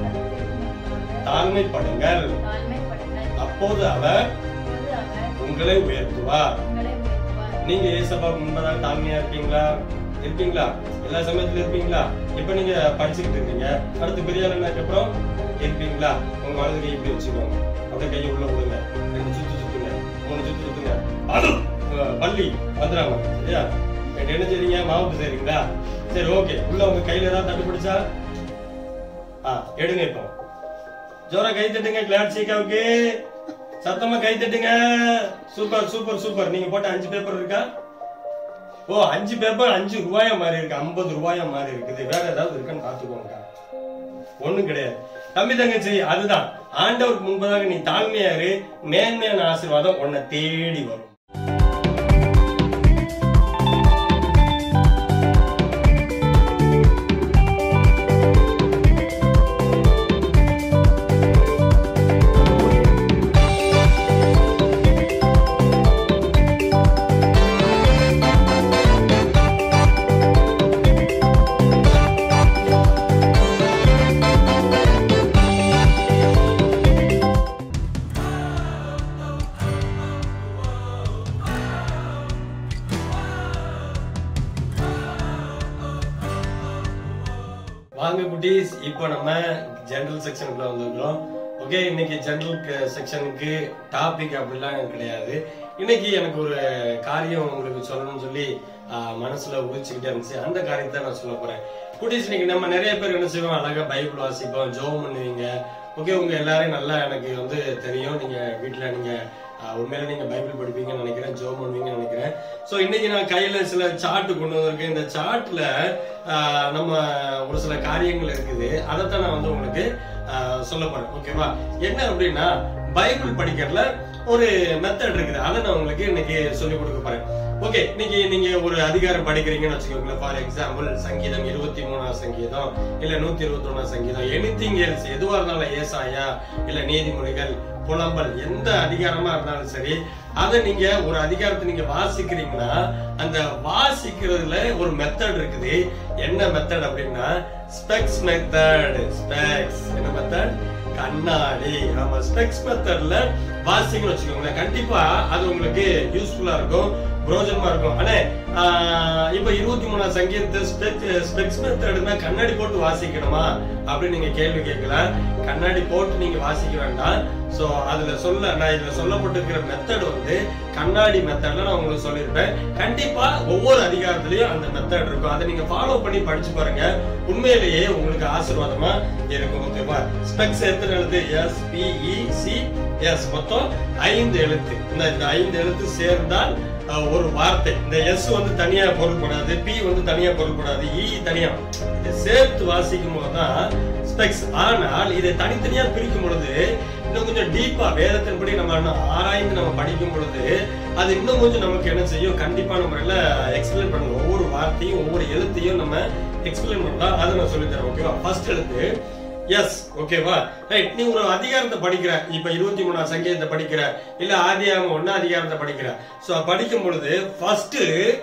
தாழ்மைப்படுங்கள் தாழ்மைப்படுங்கள். அப்போது அவர் அப்போது அவர் உங்களை உயர்த்துவார் உங்களை உயர்த்துவார். நீங்க ஏசப்பாவுக்கு முன்பதாக தாழ்மையா இருப்பீங்களா இருப்பீங்களா எல்லா சமயத்துல இருப்பீங்களா இப்ப நீங்க படிச்சுக்கிட்டு இருக்கீங்க அடுத்து பெரிய ஆளுக்கு அப்புறம் இருப்பீங்களா உங்க வலது கை இப்படி வச்சுக்கோங்க அப்படியே கையை உள்ள விடுங்க ரெண்டு சுத்து சுத்துங்க மூணு சுத்து சுத்துங்க அது அஹ், பள்ளி வந்துடாம சரியா ரெண்டு என்ன செய்றீங்க மாவுக்கு செய்றீங்களா சரி ஓகே உள்ள உங்க கையில ஏதாவது தட்டு பிடிச்சா ஆ எடுங்க இப்போ ஜோரா கை தட்டுங்க கிளாட் சீக்காவுக்கு சத்தமா கை தட்டுங்க சூப்பர் சூப்பர் சூப்பர் நீங்க போட்ட அஞ்சு பேப்பர் இருக்கா ஓ அஞ்சு பேப்பர் அஞ்சு ரூபாயா மாறி இருக்கு ஐம்பது ரூபாயா மாறி இருக்குது வேற ஏதாவது இருக்கான்னு பாத்துக்கோங்க ஒண்ணும் கிடையாது தம்பி தங்கச்சி அதுதான் ஆண்டவருக்கு முன்பதாக நீ தாழ்மையா இரு மேன்மையான ஆசீர்வாதம் உன்னை தேடி வரும் வாங்க குட்டீஸ் இப்போ நம்ம ஜெனரல் செக்ஷனுக்குள்ள வந்திருக்கிறோம் ஓகே இன்னைக்கு ஜென்ரல் செக்ஷனுக்கு டாபிக் அப்படிலாம் எனக்கு கிடையாது இன்னைக்கு எனக்கு ஒரு காரியம் உங்களுக்கு சொல்லணும்னு சொல்லி ஆஹ், மனசுல உதிச்சுக்கிட்டே இருந்துச்சு அந்த காரியத்தை நான் சொல்ல போறேன் குட்டீஸ் இன்னைக்கு நம்ம நிறைய பேர் என்ன செய்வோம் அழகா பைபிள் வாசிப்போம் ஜோம் பண்ணுவீங்க ஓகே உங்க எல்லாரையும் நல்லா எனக்கு வந்து தெரியும் நீங்க வீட்ல நீங்க ஆஹ், உண்மையில நீங்க பைபிள் படிப்பீங்கன்னு நினைக்கிறேன் ஜோம் பண்ணுவீங்கன்னு நினைக்கிறேன் சோ இன்னைக்கு நான் கையில சில சார்ட் கொண்டு வந்திருக்கேன் இந்த சார்ட்ல நம்ம ஒரு சில காரியங்கள் இருக்குது அதைத்தான் நான் வந்து உங்களுக்கு ஆஹ், சொல்ல போறேன் ஓகேவா என்ன அப்படின்னா பைபிள் படிக்கிறதுல ஒரு மெத்தட் இருக்குது அதை நான் உங்களுக்கு இன்னைக்கு சொல்லி கொடுக்க போறேன் ஓகே இன்னைக்கு நீங்க ஒரு அதிகாரம் படிக்கிறீங்கன்னு வச்சுக்கோங்களேன் ஃபார் எக்ஸாம்பிள் சங்கீதம் இருபத்தி மூணாம் சங்கீதம் இல்ல நூத்தி இருபத்தி ஒண்ணாம் சங்கீதம் எனிதிங் எல்ஸ் எதுவா இருந்தாலும் ஏசாயா இல்ல நீதிமொழிகள் புலம்பல் எந்த அதிகாரமா இருந்தாலும் சரி அதை நீங்க ஒரு அதிகாரத்தை நீங்க வாசிக்கிறீங்கன்னா அந்த வாசிக்கிறதுல ஒரு மெத்தட் இருக்குது என்ன மெத்தட் அப்படின்னா ஸ்பெக்ஸ் மெத்தட் ஸ்பெக்ஸ் என்ன மெத்தட் கண்ணாடி ஆமா ஸ்பெக்ஸ் மெத்தட்ல வாசிங்கன்னு வச்சுக்கோங்களேன் கண்டிப்பா அது உங்களுக்கு யூஸ்ஃபுல்லா இருக்கும் பிரோஜனமா இருக்கும் ஆனா ஆஹ், இப்ப இருபத்தி மூணாம் சங்கீதத்தை ஸ்பெக்ஸ் மெத்தட்னா கண்ணாடி போட்டு வாசிக்கணுமா அப்படின்னு நீங்க கேள்வி கேட்கலாம் கண்ணாடி போட்டு நீங்க வாசிக்க வேண்டாம் சோ அதுல சொல்ல நான் இதுல சொல்லப்பட்டிருக்கிற மெத்தட் வந்து கண்ணாடி மெத்தட்ல நான் உங்களுக்கு சொல்லியிருப்பேன் கண்டிப்பா ஒவ்வொரு அதிகாரத்திலயும் அந்த மெத்தட் இருக்கும் அதை நீங்க ஃபாலோ பண்ணி படிச்சு பாருங்க உண்மையிலேயே உங்களுக்கு ஆசீர்வாதமா இருக்கும் ஓகேவா ஸ்பெக்ஸ் எத்தனை எழுத்து S P E C S மொத்தம் ஐந்து எழுத்து இந்த இந்த ஐந்து எழுத்து சேர்ந்தால் அஹ், ஒரு வார்த்தை இந்த எஸ் வந்து தனியா பொருள்படாது பி வந்து தனியா பொருள்படாது இ தனியா இதை சேர்த்து வாசிக்கும் போதுதான் ஸ்பெக்ஸ் ஆனால் இதை தனித்தனியா பிரிக்கும் பொழுது இன்னும் கொஞ்சம் டீப்பா வேதத்தின்படி நம்ம இன்னும் ஆராய்ந்து நம்ம படிக்கும் பொழுது அது இன்னும் கொஞ்சம் நமக்கு என்ன செய்யும் கண்டிப்பான முறையில எக்ஸ்பிளைன் பண்ணணும் ஒவ்வொரு வார்த்தையும் ஒவ்வொரு எழுத்தையும் நம்ம எக்ஸ்பிளைன் பண்ணலாம் அதை நான் சொல்லி தரேன் ஓகேவா ஃபர்ஸ்ட் எழுத்து எஸ் ஓகேவா ரைட் நீ ஒரு அதிகாரத்தை படிக்கிற இப்ப இருபத்தி மூணாம் சங்கீதத்தை படிக்கிற இல்ல ஆதியாகம் ஒன்னா அதிகாரத்தை படிக்கிற சோ படிக்கும் பொழுது ஃபர்ஸ்ட்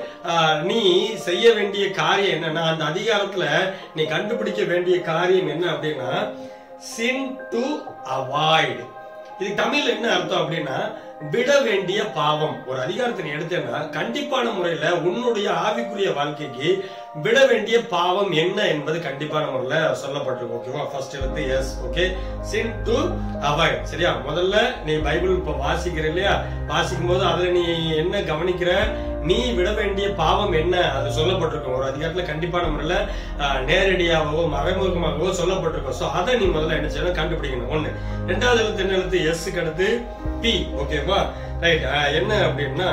நீ செய்ய வேண்டிய காரியம் என்னன்னா அந்த அதிகாரத்துல நீ கண்டுபிடிக்க வேண்டிய காரியம் என்ன அப்படின்னா சின் டு அவாய்ட் இது தமிழ்ல என்ன அர்த்தம் அப்படின்னா விட வேண்டிய பாவம் ஒரு அதிகாரத்தை நீ எடுத்தேன்னா கண்டிப்பான முறையில உன்னுடைய ஆவிக்குரிய வாழ்க்கைக்கு விட வேண்டிய பாவம் என்ன என்பது கண்டிப்பான முறையில சொல்லப்பட்டிருக்கும் ஓகேவா ஃபர்ஸ்ட் எழுத்து S okay sin to avoid சரியா முதல்ல நீ பைபிள் இப்ப வாசிக்கிற இல்லையா வாசிக்கும் போது அதுல நீ என்ன கவனிக்கிற நீ விட வேண்டிய பாவம் என்ன அது சொல்லப்பட்டிருக்கும் ஒரு அதிகாரத்துல கண்டிப்பான முறையில ஆஹ், நேரடியாகவோ மறைமுகமாகவோ சொல்லப்பட்டிருக்கும் சோ அதை நீ முதல்ல என்ன செய்யணும் கண்டுபிடிக்கணும் ஒண்ணு ரெண்டாவது எழுத்து என்ன எழுத்து எஸ்க்கு அடுத்து பி ஓகேவா ரைட் என்ன அப்படின்னா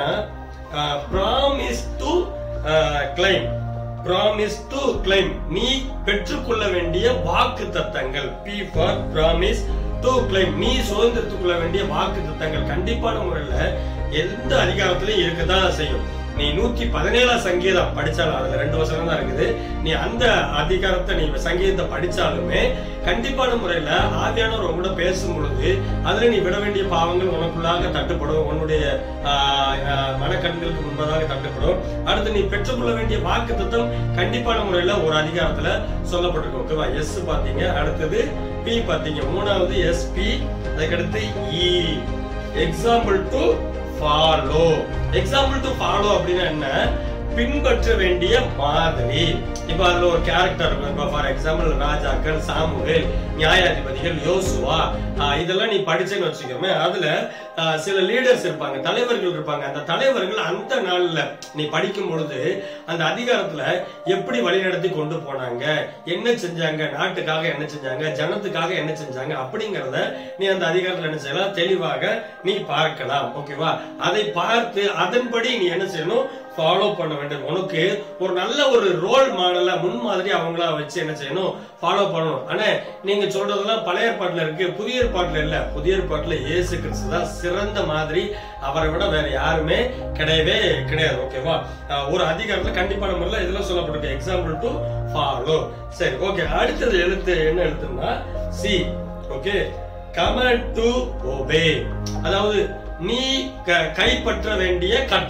promise to claim promise to claim நீ பெற்றுக்கொள்ள வேண்டிய வாக்கு தத்தங்கள் P for promise to claim நீ சுதந்திரத்துக்குள்ள வேண்டிய வாக்கு தத்தங்கள் கண்டிப்பான முறையில எந்த அதிகாரத்திலையும் இருக்கதான் செய்யும் நீ நூத்தி பதினேழாம் சங்கீதம் படிச்சாலும் அதுல ரெண்டு வருஷம் தான் இருக்குது நீ அந்த அதிகாரத்தை நீ சங்கீதத்தை படிச்சாலுமே கண்டிப்பான முறையில ஆவியானவர் உங்களோட பேசும் பொழுது அதுல நீ விட வேண்டிய பாவங்கள் உனக்குள்ளாக தட்டுப்படும் உன்னுடைய ஆஹ், ஆஹ், மனக்கண்களுக்கு முன்பதாக தட்டுப்படும் அடுத்து நீ பெற்றுக்கொள்ள வேண்டிய வாக்கு தத்துவம் கண்டிப்பான முறையில ஒரு அதிகாரத்துல சொல்லப்பட்டிருக்கு ஓகேவா எஸ் பாத்தீங்க அடுத்தது பி பாத்தீங்க மூணாவது எஸ் பி அதுக்கடுத்து E example to follow example to follow அப்படின்னா என்ன பின்பற்ற வேண்டிய மாதிரி இப்ப அதுல ஒரு கேரக்டர் இருக்கும் இப்ப ஃபார் எக்ஸாம்பிள் ராஜாக்கள் சாமுவேல் நியாயாதிபதிகள் யோசுவா ஆஹ் இதெல்லாம் நீ படிச்சேன்னு வச்சுக்கோமே அதுல ஆஹ் சில லீடர்ஸ் இருப்பாங்க தலைவர்கள் இருப்பாங்க அந்த தலைவர்கள் அந்த நாள்ல நீ படிக்கும் பொழுது அந்த அதிகாரத்துல எப்படி வழிநடத்தி கொண்டு போனாங்க என்ன செஞ்சாங்க நாட்டுக்காக என்ன செஞ்சாங்க ஜனத்துக்காக என்ன செஞ்சாங்க அப்படிங்கறத நீ அந்த அதிகாரத்துல என்ன செய்யலாம் தெளிவாக நீ பார்க்கலாம் ஓகேவா அதை பார்த்து அதன்படி நீ என்ன செய்யணும் ஃபாலோ பண்ண வேண்டும் உனக்கு ஒரு நல்ல ஒரு ரோல் மாடலா முன்மாதிரி அவங்களா வச்சு என்ன செய்யணும் ஃபாலோ பண்ணணும் ஆனா நீங்க சொல்றதெல்லாம் பழைய ஏற்பாட்டுல இருக்கு புதிய ஏற்பாட்டுல இல்ல புதிய ஏற்பாட்டுல இயேசு கிறிஸ்து தான் சிறந்த மாதிரி அவரை விட வேற யாருமே கிடையவே கிடையாது ஓகேவா அஹ் ஒரு அதிகாரத்துல கண்டிப்பான முறையில் இதெல்லாம் சொல்லப்பட்டிருக்கு எக்ஸாம்பிள் டு ஃபாலோ சரி ஓகே அடுத்தது எழுத்து என்ன எழுத்துன்னா C okay command to obey அதாவது நீ க- கைப்பற்ற வேண்டிய கட்டளை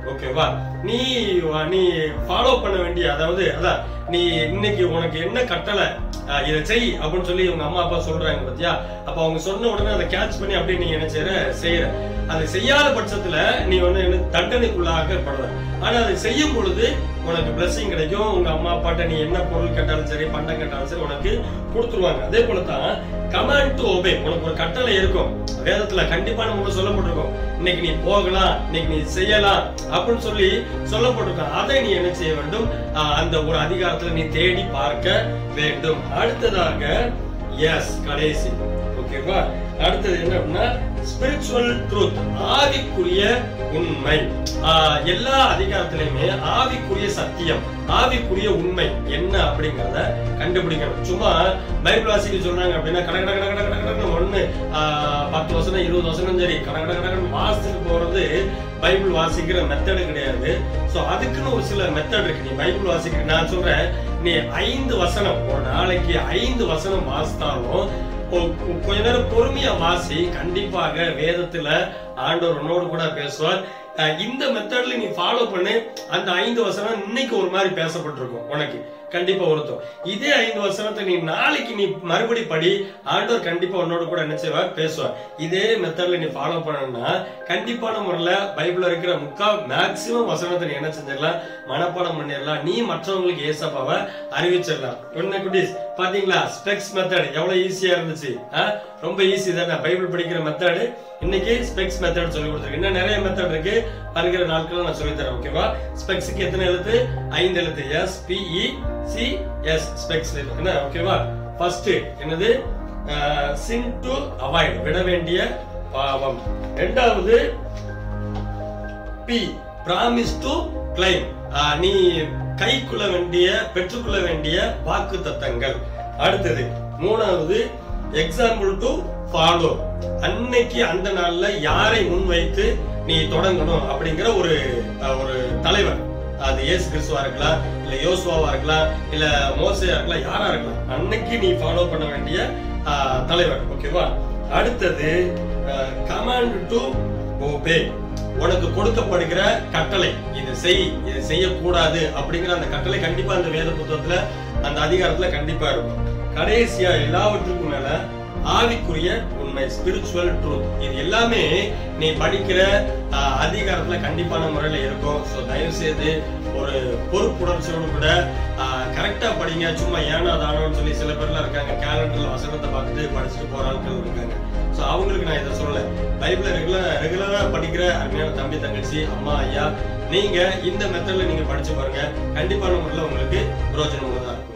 ஓகேவா நீ வ- நீ ஃபாலோ பண்ண வேண்டிய அதாவது அதான் நீ இன்னைக்கு உனக்கு என்ன கட்டளை அஹ், இதை செய் அப்படின்னு சொல்லி உங்க அம்மா அப்பா சொல்றாங்க பாத்தியா அப்ப அவங்க சொன்ன உடனே அதை கேட்ச் பண்ணி அப்படியே நீ என்ன செய்யற செய்யற அதை செய்யாத பட்சத்துல நீ வந்து என்ன தண்டனைக்குள்ளாக படுற ஆனா அதை செய்யும் பொழுது உனக்கு blessing கிடைக்கும் உங்க அம்மா அப்பாட்ட நீ என்ன பொருள் கேட்டாலும் சரி பண்டம் கேட்டாலும் சரி உனக்கு கொடுத்துருவாங்க அதே போல தான் கமாண்ட் டு ஒபே உனக்கு ஒரு கட்டளை இருக்கும் வேதத்துல கண்டிப்பா நமக்கு சொல்லப்பட்டிருக்கும் இன்னைக்கு நீ போகலாம் இன்னைக்கு நீ செய்யலாம் அப்படின்னு சொல்லி சொல்லப்பட்டிருக்கும் அதை நீ என்ன செய்ய வேண்டும் ஆஹ் அந்த ஒரு அதிகாரத்துல நீ தேடி பார்க்க வேண்டும் அடுத்ததாக எஸ் கடைசி ஓகேவா அடுத்தது என்ன அப்படின்னா ஸ்பிரிச்சுவல் ட்ரூத் ஆவிக்குரிய உண்மை ஆஹ் எல்லா அதிகாரத்திலையுமே ஆவிக்குரிய சத்தியம் ஆவிக்குரிய உண்மை என்ன அப்படிங்கறத கண்டுபிடிக்கணும் சும்மா பைபிள் வாசிக்க சொல்றாங்க அப்படின்னா கட கட கட கட கட கடன்னு ஒண்ணு ஆஹ் பத்து வசனம் இருபது வசனம் சரி கட கட கட கடன்னு வாசிச்சுட்டு போறது பைபிள் வாசிக்கிற மெத்தடு கிடையாது சோ அதுக்குன்னு ஒரு சில மெத்தட் இருக்கு நீ பைபிள் வாசிக்கிற நான் சொல்றேன் நீ ஐந்து வசனம் ஒரு நாளைக்கு ஐந்து வசனம் வாசித்தாலும் கொ- கொ- கொஞ்ச நேரம் பொறுமையா வாசி கண்டிப்பாக வேதத்துல ஆண்டவர் உன்னோடு கூட பேசுவார் அஹ் இந்த மெத்தட்ல நீ ஃபாலோ பண்ணு அந்த ஐந்து வசனம் இன்னைக்கு ஒரு மாதிரி பேசப்பட்டிருக்கும் உனக்கு கண்டிப்பா ஒருத்தம் இதே ஐந்து வசனத்தை நீ நாளைக்கு நீ மறுபடி படி ஆண்டவர் கண்டிப்பா உன்னோட கூட என்ன செய்வார் பேசுவார் இதே மெத்தட்ல நீ ஃபாலோ பண்ணணும்னா கண்டிப்பான முறையில பைபிள்ல இருக்கிற முக்கா மேக்சிமம் வசனத்தை நீ என்ன செஞ்சிடலாம் மனப்பாடம் பண்ணிடலாம் நீ மற்றவங்களுக்கு ஏசப்பாவை அறிவிச்சிடலாம் என்ன குட்டீஸ் பாத்தீங்களா ஸ்பெக்ஸ் மெத்தட் எவ்வளவு ஈஸியா இருந்துச்சு ஆ? ரொம்ப ஈஸி தானே பைபிள் படிக்கிற மெத்தட் இன்னைக்கு ஸ்பெக்ஸ் மெத்தட் சொல்லி கொடுத்துருக்கு இன்னும் நிறைய மெத்தட் இருக்கு வருகிற நாட்கள் நான் சொல்லி தரேன் ஓகேவா ஸ்பெக்ஸுக்கு எத்தனை எழுத்து ஐந்து எழுத்து S P E C S specs என்ன ஓகேவா ஃபர்ஸ்ட் என்னது சின் டு அவாய்ட் விட வேண்டிய பாவம் ரெண்டாவது பி பிராமிஸ் டு கிளைம் நீ கைக்குள்ள வேண்டிய பெற்றுக்கொள்ள வேண்டிய வாக்கு தத்தங்கள் அடுத்தது மூணாவது எக்ஸாம்பிள் டு ஃபாலோ அன்னைக்கு அந்த நாள்ல யாரை முன்வைத்து நீ தொடங்கணும் அப்படிங்கிற ஒரு அஹ், ஒரு தலைவர் அது இயேசு கிறிஸ்துவா இருக்கலாம் இல்ல யோசுவாவா இருக்கலாம் இல்ல மோசையா இருக்கலாம் யாரா இருக்கலாம் அன்னைக்கு நீ ஃபாலோ பண்ண வேண்டிய அஹ், தலைவர் ஓகேவா அடுத்தது கமாண்ட் டு ஓபே உனக்கு கொடுக்கப்படுகிற கட்டளை இதை செய் இதை செய்யக்கூடாது அப்படிங்கிற அந்த கட்டளை கண்டிப்பா அந்த வேத புத்தகத்துல அந்த அதிகாரத்துல கண்டிப்பா இருக்கும் கடைசியா எல்லாவற்றுக்கும் மேல ஆவிக்குரிய உண்மை ஸ்பிரிச்சுவல் ட்ரூத் இது எல்லாமே நீ படிக்கிற ஆஹ், அதிகாரத்துல கண்டிப்பான முறையில இருக்கும் ஸோ தயவு செய்து ஒரு பொறுப்புணர்ச்சியோடு கூட கரெக்டா படிங்க சும்மா ஏனா தானோன்னு சொல்லி சில பேர்லாம் இருக்காங்க கேலண்டர்ல வசனத்தை பார்த்துட்டு படிச்சுட்டு போற ஆட்கள் இருக்காங்க ஸோ அவங்களுக்கு நான் இதை சொல்லல பைபிளை ரெகுலர் ரெகுலரா படிக்கிற அருமையான தம்பி தங்கச்சி அம்மா ஐயா நீங்க இந்த மெத்தட்ல நீங்க படிச்சு பாருங்க கண்டிப்பான முறையில் உங்களுக்கு பிரயோஜனம் உள்ளதா இருக்கும்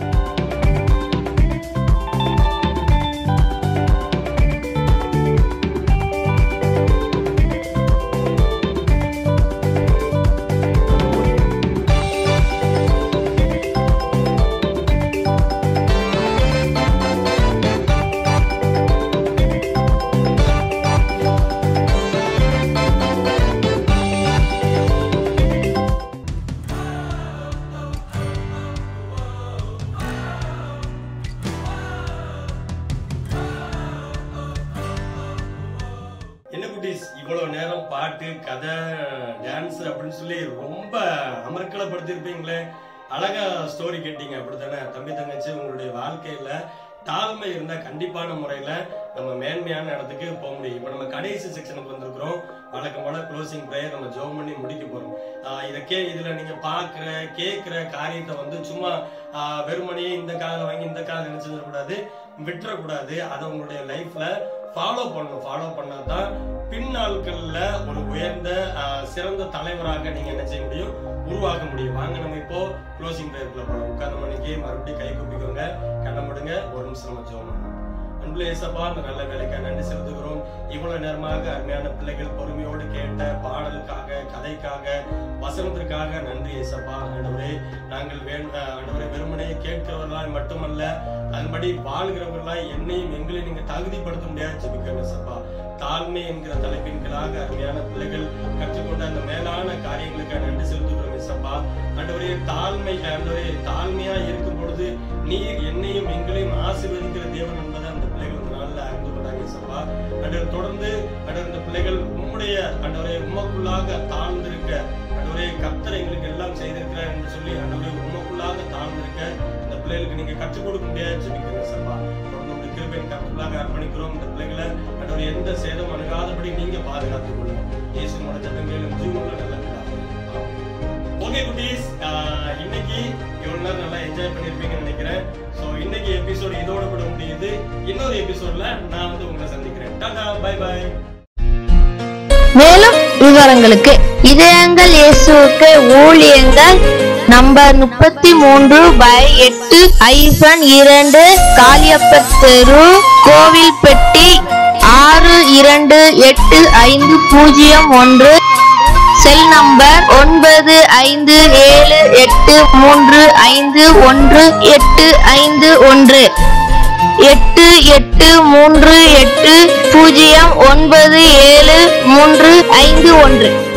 என்ன குட்டீஸ் இவ்வளவு நேரம் பாட்டு கதை டான்ஸ் அப்படின்னு சொல்லி ரொம்ப அமர்க்கலப்படுத்திருப்பீங்களே அழகா ஸ்டோரி கேட்டீங்க அப்படித்தானே தம்பி தங்கச்சி உங்களுடைய வாழ்க்கையில தாழ்மை இருந்தா கண்டிப்பான முறையில நம்ம மேன்மையான இடத்துக்கு போக முடியும் இப்ப நம்ம கடைசி செக்ஷனுக்கு வந்திருக்கிறோம் வழக்கம் போல க்ளோசிங் ப்ரேயர் நம்ம ஜோம் பண்ணி முடிக்க போறோம் ஆஹ் இத கே இதுல நீங்க பாக்குற கேக்குற காரியத்தை வந்து சும்மா ஆஹ் வெறுமனையே இந்த காலை வாங்கி இந்த காலை நினைச்சிடக்கூடாது விட்டுறக்கூடாது அதை உங்களுடைய லைஃப்ல ஃபாலோ பண்ணணும் ஃபாலோ பண்ணாதான் பின்னாட்கள்ல ஒரு உயர்ந்த ஆஹ், சிறந்த தலைவராக நீங்க என்ன செய்ய முடியும் உருவாக்க முடியும் வாங்க நம்ம இப்போ க்ளோசிங் பிரேயர்க்குள்ள போறோம் உட்கார்ந்த மணிக்கு மறுபடியும் கை குப்பிக்கோங்க கண்ண முடுங்க ஒரு நிமிஷம் நம்ம ஜெபம் பண்ணுவோம் அன்புல ஏசப்பா அந்த நல்ல வேலைக்காக நன்றி செலுத்துகிறோம் இவ்வளவு நேரமாக அருமையான பிள்ளைகள் பொறுமையோடு கேட்ட பாடலுக்காக கதைக்காக வசனத்திற்காக நன்றி ஏசப்பா ஆண்டவரே நாங்கள் வேண் ஆண்டவரே வெறுமனே கேட்கிறவர்களாய் மட்டுமல்ல அதன்படி வாழ்கிறவர்களாய் என்னையும் எங்களையும் நீங்க தகுதிப்படுத்த முடியாது ஜெபிக்கிறேன் ஏசப்பா தாழ்மை என்கிற தலைப்பின் கீழாக அருமையான பிள்ளைகள் கற்றுக்கொண்ட அந்த மேலான காரியங்களுக்கு நன்றி செலுத்துகிறோம் ஏசப்பா ஆண்டவரே தாழ்மை ஆண்டவரே தாழ்மையா இருக்கும் பொழுது நீர் என்னையும் எங்களையும் ஆசீர்வதிக்கிற தேவன் என்பதை அந்த பிள்ளைகள் இந்த நாள்ல அறிந்து கொண்டாங்க ஏசப்பா ஆண்டவர் தொடர்ந்து ஆண்டவர் இந்த பிள்ளைகள் உம்முடைய உம்முடைய ஆண்டவரே உமக்குள்ளாக தாழ்ந்திருக்க ஆண்டவரே கர்த்தர் எங்களுக்கு எல்லாம் செய்திருக்கிறார் என்று சொல்லி ஆண்டவரே உமக்குள்ளாக தாழ்ந்திருக்க இந்த பிள்ளைகளுக்கு நீங்க கற்றுக் கொடுக்க முடியாது ஜெபிக்கிறேன் சப்பா தொடர்ந்து உங்களுடைய கிருபையின் கருத்துள்ளாக அர்ப்பணிக்கிறோம் இந்த பிள்ளைகளை ஆண்டவரே எந்த சேதம் அணுகாதபடி நீங்க பாதுகாத்துக் கொள்ளுங்க இயேசுவோட ஜபங்களும் ஜீவனுள்ள நல்ல பிதாவே. ஆமென். ஓகே குட்டீஸ் இன்னைக்கு இவ்வளவு நேரம் நல்லா என்ஜாய் பண்ணிருப்பீங்கன்னு நினைக்கிறேன் ஸோ இன்னைக்கு எபிசோட் இதோட கூட முடியுது இன்னொரு எபிசோட்ல நான் வந்து உங்களை சந்திக்கிறேன் டாடா பை பை மேலும் விவரங்களுக்கு இதயங்கள் இயேசுவுக்கு ஊழியங்கள் நம்பர் முப்பத்தி மூன்று பை எட்டு ஐபன் இரண்டு காளியப்பர் தெரு கோவில்பட்டி ஆறு இரண்டு எட்டு ஐந்து பூஜ்ஜியம் ஒன்று செல் நம்பர் ஒன்பது ஐந்து ஏழு எட்டு மூன்று ஐந்து ஒன்று எட்டு ஐந்து ஒன்று எட்டு எட்டு மூன்று எட்டு பூஜ்ஜியம் ஒன்பது ஏழு மூன்று ஐந்து ஒன்று